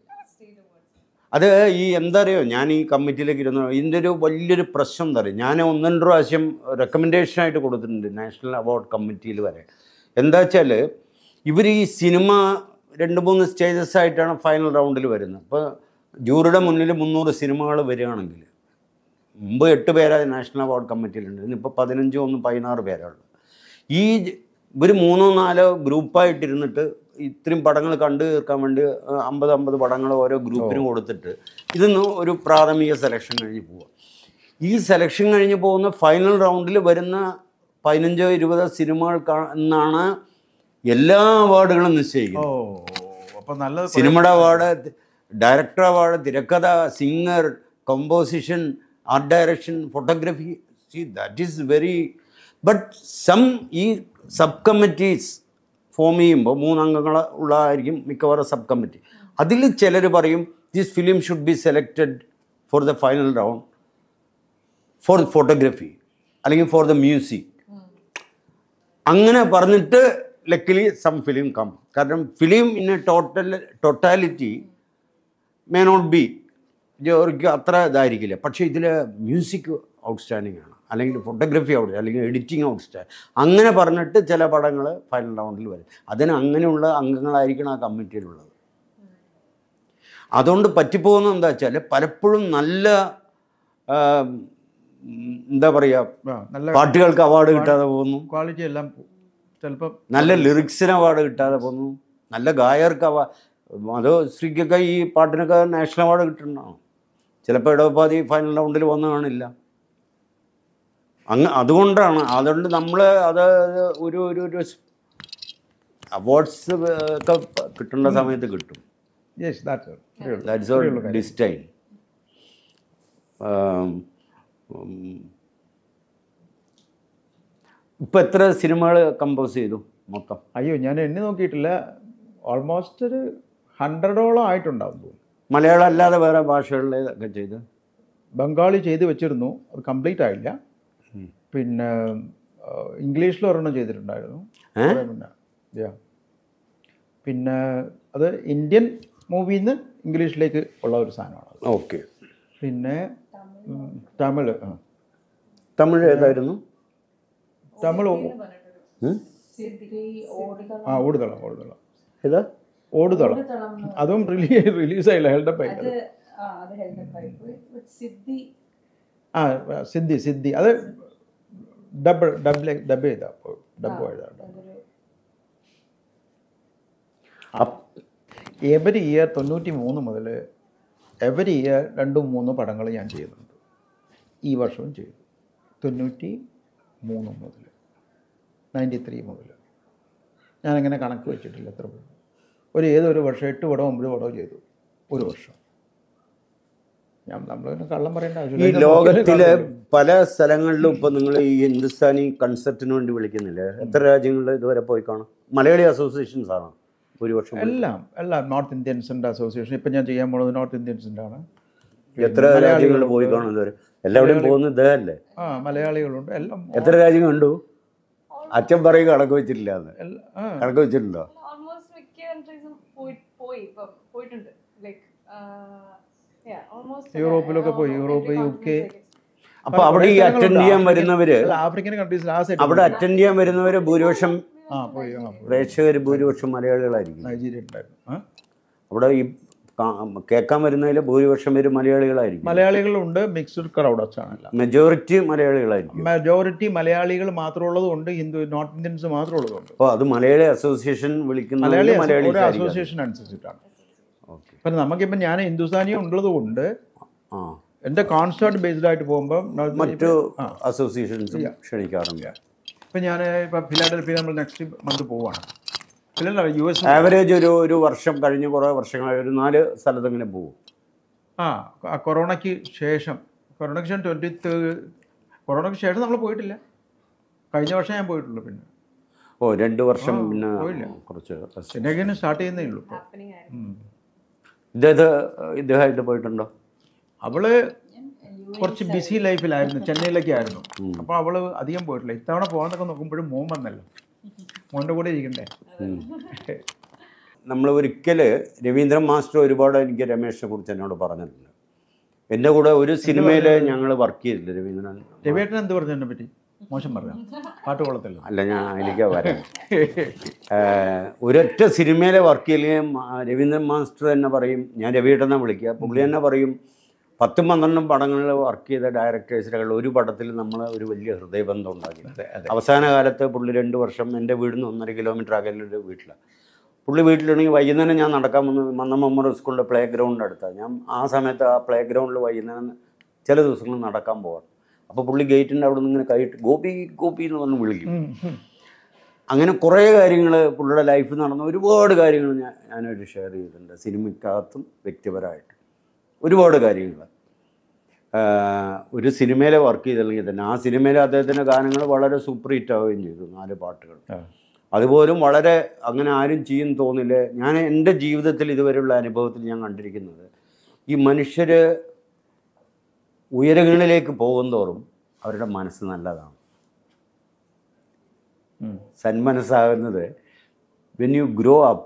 അത് ഈ എന്താ അറിയോ ഞാൻ ഈ കമ്മിറ്റിയിലേക്ക് ഇരുന്നു ഇതിൻ്റെ ഒരു വലിയൊരു പ്രശ്നം എന്താ പറയുക ഞാൻ ഒന്ന് രണ്ട് പ്രാവശ്യം റെക്കമെൻഡേഷനായിട്ട് കൊടുത്തിട്ടുണ്ട് നാഷണൽ അവാർഡ് കമ്മിറ്റിയിൽ വരെ എന്താ വെച്ചാൽ ഇവർ ഈ സിനിമ രണ്ട് മൂന്ന് സ്റ്റേജസ് ആയിട്ടാണ് ഫൈനൽ റൗണ്ടിൽ വരുന്നത് അപ്പോൾ ജൂറിയുടെ മുന്നിൽ മുന്നൂറ് സിനിമകൾ വരികയാണെങ്കിൽ മുമ്പ് എട്ട് പേരാ നാഷണൽ അവാർഡ് കമ്മിറ്റിയിലുണ്ട് ഇന്നിപ്പോൾ പതിനഞ്ചോ ഒന്ന് പതിനാറ് പേരാണ് ഈ ഇവർ മൂന്നോ നാലോ ഗ്രൂപ്പായിട്ടിരുന്നിട്ട് ഇത്രയും പടങ്ങൾ കണ്ടു തീർക്കാൻ വേണ്ടി അഹ് അമ്പത് അമ്പത് പടങ്ങൾ ഓരോ ഗ്രൂപ്പിന് കൊടുത്തിട്ട് ഇതിന്ന് ഒരു പ്രാഥമിക സെലക്ഷൻ കഴിഞ്ഞ് പോവുക ഈ സെലക്ഷൻ കഴിഞ്ഞ് പോകുന്ന ഫൈനൽ റൗണ്ടിൽ വരുന്ന പതിനഞ്ചോ ഇരുപതോ സിനിമകൾ എന്നാണ് എല്ലാ അവാർഡുകളും ഓ നിശ്ചയിക്കുന്നത് അപ്പൊ നല്ലത് സിനിമയുടെ അവാർഡ് ഡയറക്ടർ അവാർഡ് തിരക്കഥ singer composition art direction photography see that is very but some ഈ സബ് കമ്മിറ്റീസ് ഫോം ചെയ്യുമ്പോൾ മൂന്നംഗങ്ങൾ ഉള്ളതായിരിക്കും മിക്കവാറും സബ് കമ്മിറ്റി അതിൽ ചിലർ പറയും this film should be selected for the final round for photography അല്ലെങ്കിൽ ഫോർ ദ മ്യൂസിക് അങ്ങനെ പറഞ്ഞിട്ട് ലക്കിലി സം ഫിലിം കം കാരണം film in a total totality may not be അവർക്ക് അത്ര ഇതായിരിക്കില്ല പക്ഷേ ഇതിൽ മ്യൂസിക് ഔട്ട്സ്റ്റാൻഡിങ് ആണ് അല്ലെങ്കിൽ ഫോട്ടോഗ്രാഫി ഔട്ട് അല്ലെങ്കിൽ എഡിറ്റിംഗ് ഔട്ട്സ്റ്റാൻഡ് അങ്ങനെ പറഞ്ഞിട്ട് ചില പടങ്ങൾ ഫൈനൽ റൗണ്ടിൽ വരും അതിന് അങ്ങനെയുള്ള അംഗങ്ങളായിരിക്കണം ആ കമ്മിറ്റിയിലുള്ളത് അതുകൊണ്ട് പറ്റിപ്പോകുന്നത് എന്താ വെച്ചാൽ പലപ്പോഴും നല്ല ആ, ഉം, എന്താ പറയുക ആ, നല്ല പാട്ടുകൾക്ക് അവാർഡ് കിട്ടാതെ പോകുന്നു ക്വാളിറ്റി എല്ലാം ചിലപ്പോൾ നല്ല ലിറിക്സിന് അവാർഡ് കിട്ടാതെ പോന്നു നല്ല ഗായകർക്ക് അവാ അതോ ശ്രീക്കൊക്കെ ഈ പാട്ടിനൊക്കെ നാഷണൽ അവാർഡ് കിട്ടണോ ചിലപ്പോൾ ഇടവപ്പാതി ഫൈനൽ റൗണ്ടിൽ വന്നു കാണില്ല അങ്ങ് അതുകൊണ്ടാണ് അതുകൊണ്ട് നമ്മൾ അത് ഒരു ഒരു ഒരു അവാർഡ്സ് ഒക്കെ കിട്ടേണ്ട സമയത്ത് കിട്ടും യെസ് ദാറ്റ്സ് ദാറ്റ്സ് ഓൾ ഡിസ്റ്റൈൻ ഇപ്പം എത്ര സിനിമകൾ കമ്പോസ് ചെയ്തു മൊത്തം അയ്യോ ഞാൻ എണ്ണി നോക്കിയിട്ടില്ല ഓൾമോസ്റ്റ് ഒരു ഹൺഡ്രഡോളം ആയിട്ടുണ്ടാവും തോന്നുന്നു മലയാളം അല്ലാതെ വേറെ ഭാഷകളിലൊക്കെ ചെയ്ത് ബംഗാളി ചെയ്ത് വെച്ചിരുന്നു അത് കംപ്ലീറ്റ് ആയില്ല പിന്നെ ഇംഗ്ലീഷിൽ ഒരെണ്ണം ചെയ്തിട്ടുണ്ടായിരുന്നു ഏ? കുറേ മുന്നേ Yeah. പിന്നെ അത് ഇന്ത്യൻ മൂവിയിൽ നിന്ന് ഇംഗ്ലീഷിലേക്ക് ഉള്ള ഒരു സാധനമാണ് അത്. ഓക്കെ പിന്നെ ഉം, തമിഴ് ആ. തമിഴ് ഏതായിരുന്നു തമിഴ് ഉം? ആ ഓടുതളം ഓടുതളം ഏതാ ഓടുതളം അതും റിലീ റിലീസായില്ല ഹെൽഡപ്പ് ആയില്ല അത്. ആ അത് ഹെൽമെറ്റ് സിദ്ധി ആ സിദ്ധി സിദ്ധി അത് ഡബ് ഡബ് ഡബ് ചെയ്താ ഡബ് ചെയ്താ എവരി ഇയർ തൊണ്ണൂറ്റി മൂന്ന് മുതൽ എവരി ഇയർ രണ്ടും മൂന്നും പടങ്ങൾ ഞാൻ ചെയ്യുന്നുണ്ട് ഈ വർഷവും ചെയ്തു തൊണ്ണൂറ്റി മൂന്ന് മുതൽ നയൻറ്റി ത്രീ മുതൽ ഞാനങ്ങനെ കണക്ക് വെച്ചിട്ടില്ല എത്ര പടം. ഒരു ഏതൊരു വർഷം എട്ട് പടം ഒമ്പത് പടവും ചെയ്തു ഒരു വർഷം ഞാൻ നമ്മൾ കള്ളം പറയേണ്ട ഈ ആവശ്യമില്ല ഇത് ലോകത്തിലെ നോക്കിയാലേ പല സ്ഥലങ്ങളിലും ഇപ്പൊ നിങ്ങൾ ഈ ഹിന്ദുസ്ഥാനി കൺസെപ്റ്റിന് വേണ്ടി വിളിക്കുന്നില്ലേ എത്ര രാജ്യങ്ങളിൽ ഇതുവരെ പോയി കാണും മലയാളി അസോസിയേഷൻസ് ആണ് ഭൂരിപക്ഷം വിളിക്കുന്നത്. എല്ലാം എല്ലാം നോർത്ത് ഇന്ത്യൻസിൻ്റെ അസോസിയേഷൻ ഇപ്പം ഞാൻ ചെയ്യാൻ പോണത് നോർത്ത് ഇന്ത്യൻസിൻ്റെ ആണ് എത്ര രാജ്യങ്ങളിൽ പോയി കാണും ഇതുവരെ എല്ലാവരുടെയും പോകുന്നത് ഇതല്ലേ ആ മലയാളികളുണ്ട് എല്ലാം എത്ര രാജ്യം കണ്ടു അച്ഛൻ പറയും കണക്ക് വെച്ചിട്ടില്ല എന്ന് എല്ലാ- ആ കണക്ക് വെച്ചിട്ടുണ്ടോ ഓൾമോസ്റ്റ് മിക്ക കൺട്രീസും പോയി പോയി ഇപ്പം പോയിട്ടുണ്ട് ലൈക്ക് ഓൾമോസ്റ്റ് യൂറോപ്പിലൊക്കെ പോയി യൂറോപ്പ് യു കെ അപ്പൊ അവിടെ ഈ അറ്റൻഡ് ചെയ്യാൻ വരുന്നവര് ആഫ്രിക്കൻ കൺട്രീസിൽ ആ സൈഡ് അവിടെ അറ്റൻഡ് ചെയ്യാൻ വരുന്നവര് ഭൂരിപക്ഷം ആ പോയി ആ പോയി പ്രേക്ഷകർ ഭൂരിപക്ഷം മലയാളികളായിരിക്കും നൈജീരിയ ഉണ്ടായിരുന്നു ആ അവിടെ ഈ കാ- കേൾക്കാൻ വരുന്നതിൽ ഭൂരിപക്ഷം പേര് മലയാളികളായിരിക്കും മലയാളികളുണ്ട് മിക്സ്ഡ് ക്രൗഡ്സ് ആണല്ല മെജോറിറ്റി മലയാളികളായിരിക്കും മെജോറിറ്റി മലയാളികൾ മാത്രമുള്ളതുകൊണ്ട് ഹിന്ദു നോർത്ത് ഇന്ത്യൻസ് മാത്രമുള്ളതുണ്ട് അപ്പോൾ അത് മലയാളി അസോസിയേഷൻ വിളിക്കുന്ന മലയാളി മലയാളി ഒരു അസോസിയേഷൻ അനുസരിച്ചിട്ടാണ് ഓക്കെ അപ്പം നമുക്കിപ്പം ഞാൻ ഹിന്ദുസ്ഥാനി ഉള്ളത് കൊണ്ട് ആ എൻ്റെ കോൺസേർട്ട് ബേസ്ഡ് ആയിട്ട് പോകുമ്പോൾ മറ്റു അസോസിയേഷൻസും ക്ഷണിക്കാറുണ്ട് ഇപ്പം ഞാൻ ഇപ്പം ഫിലാഡൽഫിയ നമ്മൾ നെക്സ്റ്റ് മന്ത് പോവാണ് ഫിലാഡൽഫിയ യു എസ് ആവറേജ് ഒരു ഒരു വർഷം കഴിഞ്ഞ് കുറേ വർഷങ്ങളായി ഒരു നാല് സ്ഥലത്തെങ്കിലും പോകും ആ ആ കൊറോണയ്ക്ക് ശേഷം കൊറോണയ്ക്ക് ശേഷം ട്വൻറ്റി കൊറോണയ്ക്ക് ശേഷം നമ്മൾ പോയിട്ടില്ല കഴിഞ്ഞ വർഷം ഞാൻ പോയിട്ടുള്ളൂ പിന്നെ ഓ രണ്ട് വർഷം ആ, പിന്നെ പോയില്ല. കുറച്ച് rest. പിന്നെ ഇങ്ങനെ സ്റ്റാർട്ട് ചെയ്യുന്നേ ഉള്ളൂ ഇപ്പോൾ ഇദ്ദേഹത്തെ ഇദ്ദേഹമായിട്ട് പോയിട്ടുണ്ടോ അവള് കുറച്ച് ബിസി ലൈഫിലായിരുന്നു ചെന്നൈയിലൊക്കെ ആയിരുന്നു അപ്പോൾ അവള് അധികം പോയിട്ടില്ല ഇത്തവണ പോകാനൊക്കെ നോക്കുമ്പോഴും മോൻ വന്നല്ലോ മോൻ്റെ കൂടെ ഇരിക്കണ്ടേ നമ്മൾ ഒരിക്കൽ രവീന്ദ്രൻ മാസ്റ്റർ ഒരുപാട് എനിക്ക് രമേഷിനെ കുറിച്ച് എന്നോട് പറഞ്ഞിട്ടുണ്ട് എൻ്റെ കൂടെ ഒരു സിനിമയിൽ ഞങ്ങൾ വർക്ക് ചെയ്തില്ല രവീന്ദ്രൻ രവിയേട്ടൻ എന്ത് പറഞ്ഞു എന്നെ പറ്റി മോശം പറഞ്ഞു പാട്ട് കൊള്ളത്തില്ല അല്ല ഞാൻ അതിലേക്ക് വരാം ഏഹ്, ഒരൊറ്റ സിനിമയിലെ വർക്ക് ചെയ്യുകയും ആ, രവീന്ദ്രൻ മാസ്റ്റർ തന്നെ പറയും ഞാൻ രവിയേട്ടനെ വിളിക്കുക പുള്ളി തന്നെ പറയും പത്തും പന്ത്രണ്ടും പടങ്ങളിൽ വർക്ക് ചെയ്ത ഡയറക്ടേഴ്സിലുള്ള ഒരു പടത്തിൽ നമ്മൾ ഒരു വലിയ ഹൃദയബന്ധം ഉണ്ടാക്കി അവസാന കാലത്ത് പുള്ളി രണ്ട് വർഷം എൻ്റെ വീടിന് ഒന്നര കിലോമീറ്റർ അകലൊരു വീട്ടിലാണ് പുള്ളി വീട്ടിലുണ്ടെങ്കിൽ വൈകുന്നേരം ഞാൻ നടക്കാൻ വന്ന് മന്നം മെമ്മോറിയൽ സ്കൂളിൻ്റെ പ്ലേ ഗ്രൗണ്ടിൻ്റെ അടുത്താണ് ഞാൻ ആ സമയത്ത് ആ പ്ലേ ഗ്രൗണ്ടിൽ വൈകുന്നേരം ചില ദിവസങ്ങളിൽ നടക്കാൻ പോകാം അപ്പോൾ പുള്ളി ഗേറ്റിൻ്റെ അവിടെ നിന്ന് ഇങ്ങനെ കൈയിട്ട് ഗോപി ഗോപി എന്ന് പറഞ്ഞ് വിളിക്കും അങ്ങനെ കുറേ കാര്യങ്ങൾ പുള്ളിയുടെ ലൈഫിൽ നടന്ന ഒരുപാട് കാര്യങ്ങൾ ഞാൻ ഞാനൊരു ഷെയർ ചെയ്തിട്ടുണ്ട് സിനിമയ്ക്കകത്തും വ്യക്തിപരമായിട്ട് ഒരുപാട് കാര്യങ്ങൾ ഒരു സിനിമയിലെ വർക്ക് ചെയ്തില്ലെങ്കിൽ തന്നെ ആ സിനിമയിലെ അദ്ദേഹത്തിൻ്റെ ഗാനങ്ങൾ വളരെ സൂപ്പർ ഹിറ്റ് ആവുകയും ചെയ്തു നാല് പാട്ടുകൾ അതുപോലും വളരെ അങ്ങനെ ആരും ചെയ്യും തോന്നില്ല ഞാൻ എൻ്റെ ജീവിതത്തിൽ ഇതുവരെയുള്ള അനുഭവത്തിൽ ഞാൻ കണ്ടിരിക്കുന്നത് ഈ മനുഷ്യർ ഉയരങ്ങളിലേക്ക് പോകുന്തോറും അവരുടെ മനസ്സ് നല്ലതാണ് സന്മനസ്സാകുന്നത് when you grow up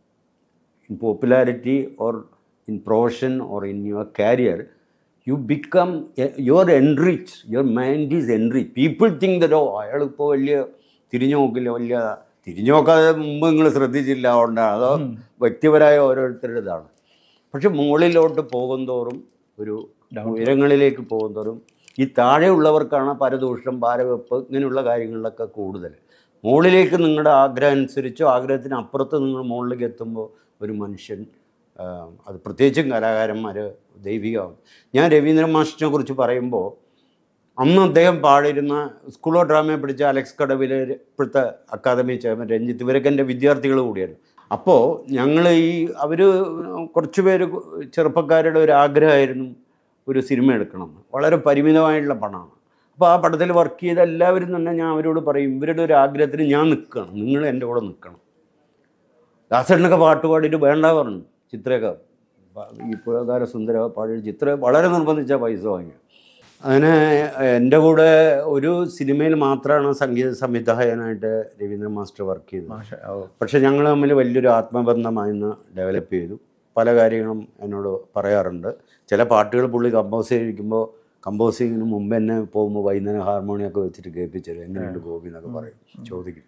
in popularity or in profession or in your career you become your enrich your mind is enrich people think though അയാളിപ്പോൾ വലിയ തിരിഞ്ഞു നോക്കില്ല വലിയ തിരിഞ്ഞു നോക്കാതെ മുമ്പ് നിങ്ങൾ ശ്രദ്ധിച്ചില്ല അതുകൊണ്ടാണ് അതോ വ്യക്തിപരമായ ഓരോരുത്തരുടെ ഇതാണ് പക്ഷെ മുകളിലോട്ട് പോകുന്തോറും ഒരു ഉയരങ്ങളിലേക്ക് പോകുന്തോറും ഈ താഴെയുള്ളവർക്കാണ് പരദൂഷണം ഭാരവെപ്പ് ഇങ്ങനെയുള്ള കാര്യങ്ങളിലൊക്കെ കൂടുതൽ മുകളിലേക്ക് നിങ്ങളുടെ ആഗ്രഹം അനുസരിച്ചോ ആഗ്രഹത്തിന് അപ്പുറത്ത് നിങ്ങൾ മുകളിലേക്ക് എത്തുമ്പോൾ ഒരു മനുഷ്യൻ ആ, അത് പ്രത്യേകിച്ചും കലാകാരന്മാർ ദൈവികമാകും ഞാൻ രവീന്ദ്രൻ മാഷിനെ കുറിച്ച് പറയുമ്പോൾ അന്ന് അദ്ദേഹം പാടിയിരുന്ന സ്കൂൾ ഓഫ് ഡ്രാമയെ പഠിച്ച അലക്സ് കടവിലെ ഇപ്പോഴത്തെ അക്കാദമി ചെയർമാൻ രഞ്ജിത്ത് ഇവരൊക്കെ എൻ്റെ വിദ്യാർത്ഥികൾ കൂടിയായിരുന്നു അപ്പോൾ ഞങ്ങൾ ഈ അവർ കുറച്ച് പേര് ചെറുപ്പക്കാരുടെ ഒരു ആഗ്രഹമായിരുന്നു ഒരു സിനിമ എടുക്കണം എന്ന്. വളരെ പരിമിതമായിട്ടുള്ള പണമാണ് അപ്പോൾ ആ പടത്തിൽ വർക്ക് ചെയ്ത എല്ലാവരും തന്നെ ഞാൻ അവരോട് പറയും ഇവരുടെ ഒരു ആഗ്രഹത്തിന് ഞാൻ നിൽക്കണം നിങ്ങൾ എൻ്റെ കൂടെ നിൽക്കണം ദാസേട്ടനൊക്കെ പാട്ട് പാടിയിട്ട് വേണ്ട പറഞ്ഞു ചിത്രയൊക്കെ പ- ഈ പുഴകാര സുന്ദര പാടി ചിത്ര വളരെ നിർബന്ധിച്ച പൈസ വാങ്ങി അങ്ങനെ എൻ്റെ കൂടെ ഒരു സിനിമയിൽ മാത്രമാണ് സംഗീത സംവിധായകനായിട്ട് രവീന്ദ്രൻ മാസ്റ്റർ വർക്ക് ചെയ്തത് മാഷ ഓ പക്ഷെ ഞങ്ങൾ തമ്മിൽ വലിയൊരു ആത്മബന്ധമായിന്ന് ഡെവലപ്പ് ചെയ്തു പല കാര്യങ്ങളും എന്നോട് പറയാറുണ്ട് ചില പാട്ടുകൾ പുള്ളി കമ്പോസ് ചെയ്തിരിക്കുമ്പോൾ കമ്പോസിങ്ങിന് മുമ്പ് തന്നെ പോകുമ്പോൾ വൈകുന്നേരം ഹാർമോണിയൊക്കെ വെച്ചിട്ട് കേൾപ്പിച്ചത് എങ്ങനെയുണ്ട് ഗോപി എന്നൊക്കെ പറയും ചോദിക്കും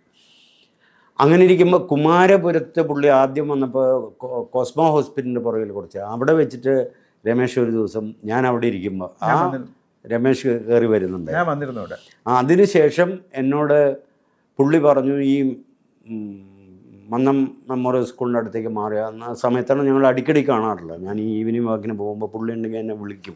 അങ്ങനെ ഇരിക്കുമ്പോൾ കുമാരപുരത്ത് പുള്ളി ആദ്യം വന്നപ്പോൾ കോ- കോസ്മോ ഹോസ്പിറ്റലിൻ്റെ പുറകിൽ കുറച്ച് അവിടെ വെച്ചിട്ട് രമേശ് ഒരു ദിവസം ഞാൻ അവിടെ ഇരിക്കുമ്പോൾ ആ രമേശ് കയറി വരുന്നുണ്ട് ഞാൻ വന്നിരുന്നു ഇവിടെ ആ, അതിനുശേഷം എന്നോട് പുള്ളി പറഞ്ഞു ഈ ഉം, മന്നം മെമ്മോറിയൽ സ്കൂളിൻ്റെ അടുത്തേക്ക് മാറിയ ആ സമയത്താണ് ഞങ്ങൾ അടിക്കടി കാണാറുള്ളത് ഞാൻ ഈ ഈവനിങ് വാക്കിന് പോകുമ്പോൾ പുള്ളി ഉണ്ടെങ്കിൽ എന്നെ വിളിക്കും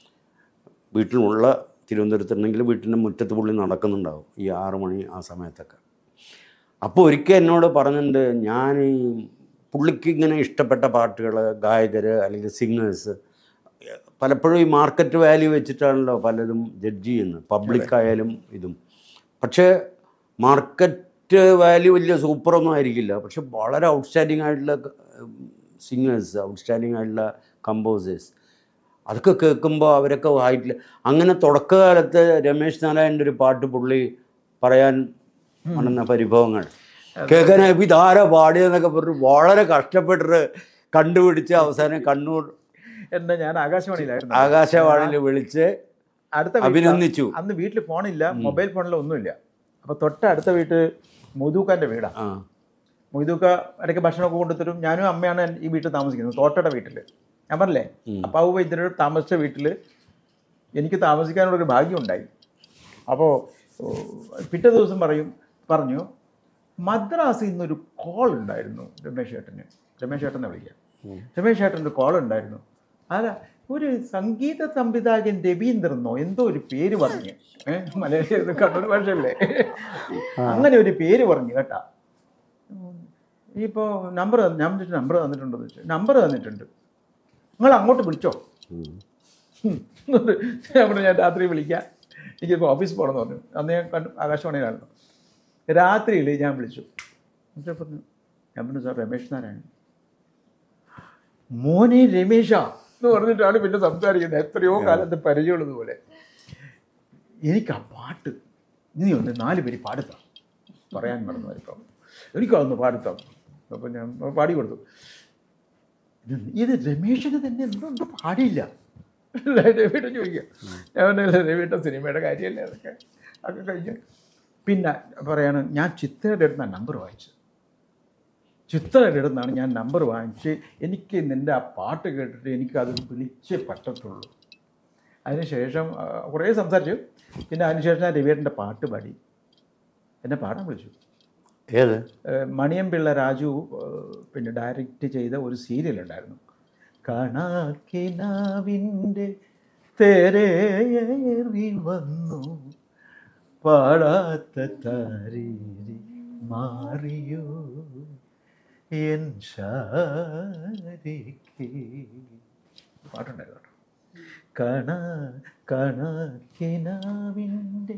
വീട്ടിലുള്ള തിരുവനന്തപുരത്തുണ്ടെങ്കിൽ വീട്ടിൻ്റെ മുറ്റത്ത് പുള്ളി നടക്കുന്നുണ്ടാവും ഈ ആറു മണി ആ സമയത്തൊക്കെ അപ്പോൾ ഒരിക്കൽ എന്നോട് പറഞ്ഞിട്ടുണ്ട് ഞാൻ ഈ പുള്ളിക്ക് ഇങ്ങനെ ഇഷ്ടപ്പെട്ട പാട്ടുകൾ ഗായകർ അല്ലെങ്കിൽ സിംഗേഴ്സ് പലപ്പോഴും ഈ മാർക്കറ്റ് വാല്യൂ വെച്ചിട്ടാണല്ലോ പലരും ജഡ്ജ് ചെയ്യുന്നത് പബ്ലിക് ആയാലും ഇതും പക്ഷേ മാർക്കറ്റ് വാല്യൂ വലിയ സൂപ്പറൊന്നും ആയിരിക്കില്ല പക്ഷെ വളരെ ഔട്ട്സ്റ്റാൻഡിങ് ആയിട്ടുള്ള സിംഗേഴ്സ് ഔട്ട്സ്റ്റാൻഡിങ് ആയിട്ടുള്ള കമ്പോസേഴ്സ് അതൊക്കെ കേൾക്കുമ്പോൾ അവരൊക്കെ ആയിട്ടില്ല അങ്ങനെ തുടക്കകാലത്ത് രമേശ് നാരായണൻ്റെ ഒരു പാട്ട് പുള്ളി പറയാൻ വന്ന പരിഭവങ്ങൾ കേൾക്കാനായി ഇതാരാ പാടിയതെന്നൊക്കെ പറഞ്ഞു വളരെ കഷ്ടപ്പെട്ടിട്ട് കണ്ടുപിടിച്ച് അവസാനം കണ്ണൂർ എന്നെ ഞാൻ ആകാശവാണിയിലായിരുന്നു ആകാശവാണിയിൽ വിളിച്ച് അടുത്ത വീട്ടിൽ- അഭിനന്ദിച്ചു. അന്ന് വീട്ടിൽ ഫോണില്ല മൊബൈൽ ഫോണിൽ ഒന്നുമില്ല അപ്പൊ തൊട്ട് അടുത്ത വീട്ട് മൊയ്തൂക്കാന്റെ വീടാ ആ മൊയ്തൂക്ക ഇടയ്ക്ക് ഭക്ഷണമൊക്കെ കൊണ്ടുതരും ഞാനും അമ്മയാണ് ഈ വീട്ടിൽ താമസിക്കുന്നത് തോട്ടയുടെ വീട്ടിൽ ഞാൻ പറഞ്ഞില്ലേ അപ്പാവ് വൈദ്യരോട് താമസിച്ച വീട്ടിൽ എനിക്ക് താമസിക്കാനുള്ള ഒരു ഭാഗ്യം ഉണ്ടായി അപ്പോൾ പിറ്റേ ദിവസം പറയും പറഞ്ഞു മദ്രാസിൽ നിന്നൊരു കോൾ ഉണ്ടായിരുന്നു രമേശ് ചേട്ടന് രമേശ് ചേട്ടനെ വിളിക്കാം രമേശ് ചേട്ടൻ്റെ കോൾ ഉണ്ടായിരുന്നു അല്ല ഒരു സംഗീത സംവിധായകൻ രവീന്ദ്രനോ എന്തോ ഒരു പേര് പറഞ്ഞു ഏഹ് മലയാളി കണ്ണൂർ ഭാഷയല്ലേ അങ്ങനെ ഒരു പേര് പറഞ്ഞു കേട്ടാ ഇപ്പോൾ നമ്പർ ഞാൻ വിളിച്ചു നമ്പർ തന്നിട്ടുണ്ടോ എന്ന് വെച്ചു നമ്പർ തന്നിട്ടുണ്ട് നിങ്ങൾ അങ്ങോട്ട് വിളിച്ചോ ഉം. ഉം. എന്നിട്ട് ഞാൻ പറഞ്ഞു ഞാൻ രാത്രി വിളിക്കാം എനിക്കിപ്പോൾ ഓഫീസിൽ പോകണമെന്ന് പറഞ്ഞു അന്ന് ഞാൻ കണ്ടു ആകാശവാണിയിലായിരുന്നു രാത്രിയിൽ ഞാൻ വിളിച്ചു എന്നിട്ട് പറഞ്ഞു ഞാൻ പറഞ്ഞു സാർ രമേശ് നാരായണൻ മോനെ രമേശ എന്ന് പറഞ്ഞിട്ടാണ് പിന്നെ സംസാരിക്കുന്നത് എത്രയോ കാലത്ത് പരിചയമുള്ളത് പോലെ എനിക്ക് ആ പാട്ട് നീ ഒന്ന് നാല് പേര് പാടുത്താം പറയാൻ മറന്നു ഇപ്പം എനിക്കതൊന്ന് പാടുത്താം അപ്പം ഞാൻ പാടി കൊടുത്തു ഇത് ഇത് രമേശിന് തന്നെ എന്തുകൊണ്ട് പാടിയില്ല രവിയുടെ ചോദിക്കുക ഞാൻ പറഞ്ഞില്ല രവിയുടെ സിനിമയുടെ കാര്യമല്ലേ അതൊക്കെ അതൊക്കെ കഴിഞ്ഞ് പിന്നെ പറയാണ് ഞാൻ ചിത്രയുടെ അടുത്ത് നമ്പർ വാങ്ങിച്ചത് ചിത്രയുടെ അടുത്താണ് ഞാൻ നമ്പർ വാങ്ങിച്ച് എനിക്ക് നിൻ്റെ ആ പാട്ട് കേട്ടിട്ട് എനിക്കത് വിളിച്ചേ പറ്റത്തുള്ളൂ അതിനുശേഷം ആ, കുറേ സംസാരിച്ചു പിന്നെ അതിനുശേഷം ഞാൻ രവിയേട്ടൻ്റെ പാട്ട് പാടി എന്നെ പാടാൻ വിളിച്ചു ഏത് ഏഹ് മണിയമ്പിള്ള രാജു ഏഹ് പിന്നെ ഡയറക്റ്റ് ചെയ്ത ഒരു സീരിയൽ ഉണ്ടായിരുന്നു കണാക്കിനാവിൻ്റെ തെരേറി വന്നു പാടാത്ത താരീരി മാറിയോ എൻ ശാരിക്ക് പാട്ടുണ്ടായിരുന്നു കേട്ടോ കണ കണക്കിനാവിൻ്റെ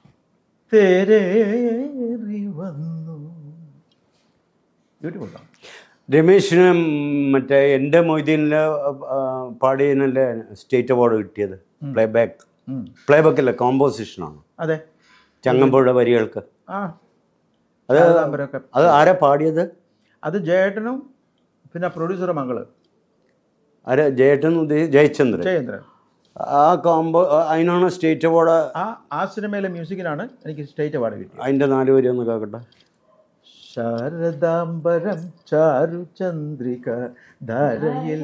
തെരേറി വന്നു ബ്യൂട്ടിഫുൾ സോങ് രമേശിന് മറ്റേ എൻ്റെ മൊയ്തീനിൽ പാടിയതിനല്ലേ സ്റ്റേറ്റ് അവാർഡ് കിട്ടിയത് പ്ലേ ബാക്ക് പ്ലേ ബാക്ക് അല്ല കോമ്പോസിഷനാണ് അതെ ചങ്ങമ്പുഴ വരികൾക്ക് ആ അത് ശാരദാംബരമൊക്കെ. അത് ആരാ പാടിയത് അത് ജയേട്ടനും പിന്നെ പ്രൊഡ്യൂസർ മകള് ആരാ ജയേട്ടൻ ഉദ്ദേശി ജയചന്ദ്രൻ ജയേന്ദ്രൻ ആ കോമ്പോ അതിനാണ് സ്റ്റേറ്റ് അവാർഡ് ആ ആ സിനിമയിലെ മ്യൂസിക്കിനാണ് എനിക്ക് സ്റ്റേറ്റ് അവാർഡ് കിട്ടിയത് അതിൻ്റെ നാല് വരി ഒന്ന് കേൾക്കട്ടെ ശാരദാംബരം ചാരുചന്ദ്രിക ധാരയിൽ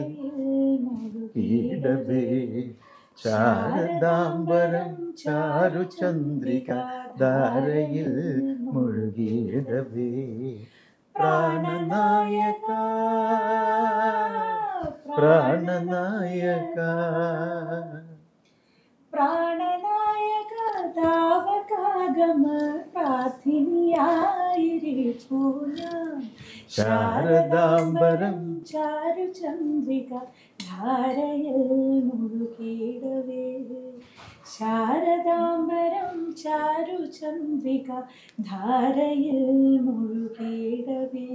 ഈടവേ ശാരദാംബരം ചാരുചന്ദ്രിക ധാരയിൽ മുഴുകിയിടവേ പ്രാണനായക പ്രാണനായക പ്രാണനായക താവകാഗമ പ്രാർത്ഥിനിയായിരിപ്പൂ ഞാൻ ശാരദാംബരം ചാരുചന്ദ്രിക ധാരയിൽ മുഴുകിയിടവേ ശാരദാംബരം ചാരുചന്ദ്രിക ധാരയിൽ മുഴുകിയിടവേ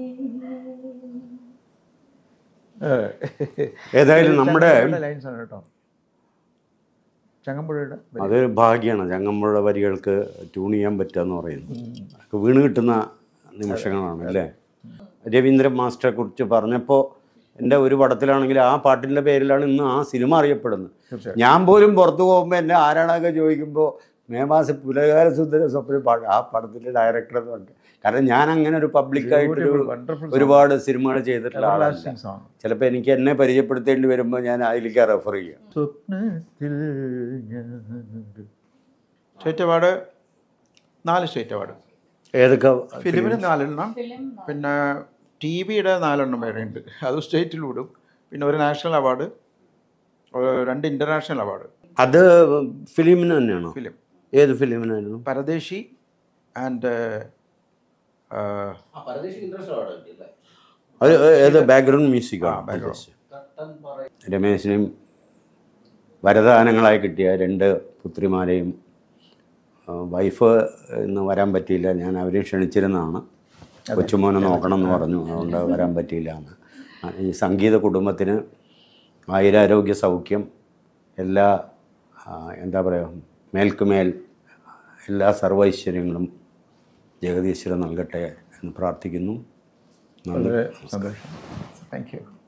ഏതായാലും നമ്മുടെ ലൈൻസ് ആണ് കേട്ടോ ചങ്ങമ്പുഴയുടെ വരി. അത് ഭാഗ്യമാണ് ചങ്ങമ്പുഴ വരികൾക്ക് ട്യൂൺ ചെയ്യാൻ പറ്റുക എന്ന് പറയുന്നത് അതൊക്കെ വീണ് കിട്ടുന്ന നിമിഷങ്ങളാണ് അല്ലേ രവീന്ദ്രൻ മാസ്റ്ററെ കുറിച്ച് പറഞ്ഞപ്പോൾ എൻ്റെ ഒരു പടത്തിലാണെങ്കിൽ ആ പാട്ടിൻ്റെ പേരിലാണ് ഇന്ന് ആ സിനിമ അറിയപ്പെടുന്നത് തീർച്ചയായും. ഞാൻ പോലും പുറത്തു പോകുമ്പോൾ എന്നെ ആരാണൊക്കെ ചോദിക്കുമ്പോൾ മേമാസ പുലകാര സുന്ദര സ്വപ്നം പാട്ട് ആ പടത്തിൻ്റെ ഡയറക്ടർ എന്ന് പറഞ്ഞു കാരണം ഞാൻ അങ്ങനെ ഒരു പബ്ലിക്കായിട്ടൊരു Beautiful, wonderful song. ഒരുപാട് സിനിമകൾ ചെയ്തിട്ടുള്ള ആളല്ല Everlasting song. ചിലപ്പോൾ എനിക്ക് എന്നെ പരിചയപ്പെടുത്തേണ്ടി വരുമ്പോൾ ഞാൻ അതിലേക്ക് റെഫർ ചെയ്യും സ്വപ്നത്തിൽ സ്റ്റേറ്റ് അവാർഡ് നാല് സ്റ്റേറ്റ് അവാർഡ് ഏതൊക്കെ ഫിലിമിന് നാലെണ്ണം പിന്നെ ടി വിയുടെ നാലെണ്ണം വേറെ ഉണ്ട് അത് സ്റ്റേറ്റിൽ വിടും പിന്നെ ഒരു നാഷണൽ അവാർഡ് രണ്ട് ഇൻ്റർനാഷണൽ അവാർഡ് അത് ഫിലിമിന് തന്നെയാണോ ഫിലിം ഏത് ഫിലിമിനായിരുന്നു പരദേശി ആൻഡ് അത് ഏത് ബാക്ക്ഗ്രൗണ്ട് മ്യൂസിക് ആ, background. രമേശിനും വരദാനങ്ങളായി കിട്ടിയ രണ്ട് പുത്രിമാരെയും ആ, വൈഫ് ഇന്ന് വരാൻ പറ്റിയില്ല ഞാൻ അവരെയും ക്ഷണിച്ചിരുന്നതാണ് കൊച്ചുമോനെ നോക്കണം എന്ന് പറഞ്ഞു അതുകൊണ്ട് വരാൻ പറ്റിയില്ല എന്ന് ആ, ഈ സംഗീത കുടുംബത്തിന് ആയുരാരോഗ്യ സൗഖ്യം എല്ലാ ആ, എന്താ പറയുക മേൽക്കുമേൽ എല്ലാ സർവൈശ്വര്യങ്ങളും ജഗദീശ്വരൻ നൽകട്ടെ എന്ന് പ്രാർത്ഥിക്കുന്നു നന്ദി വളരെ സന്തോഷം താങ്ക് യു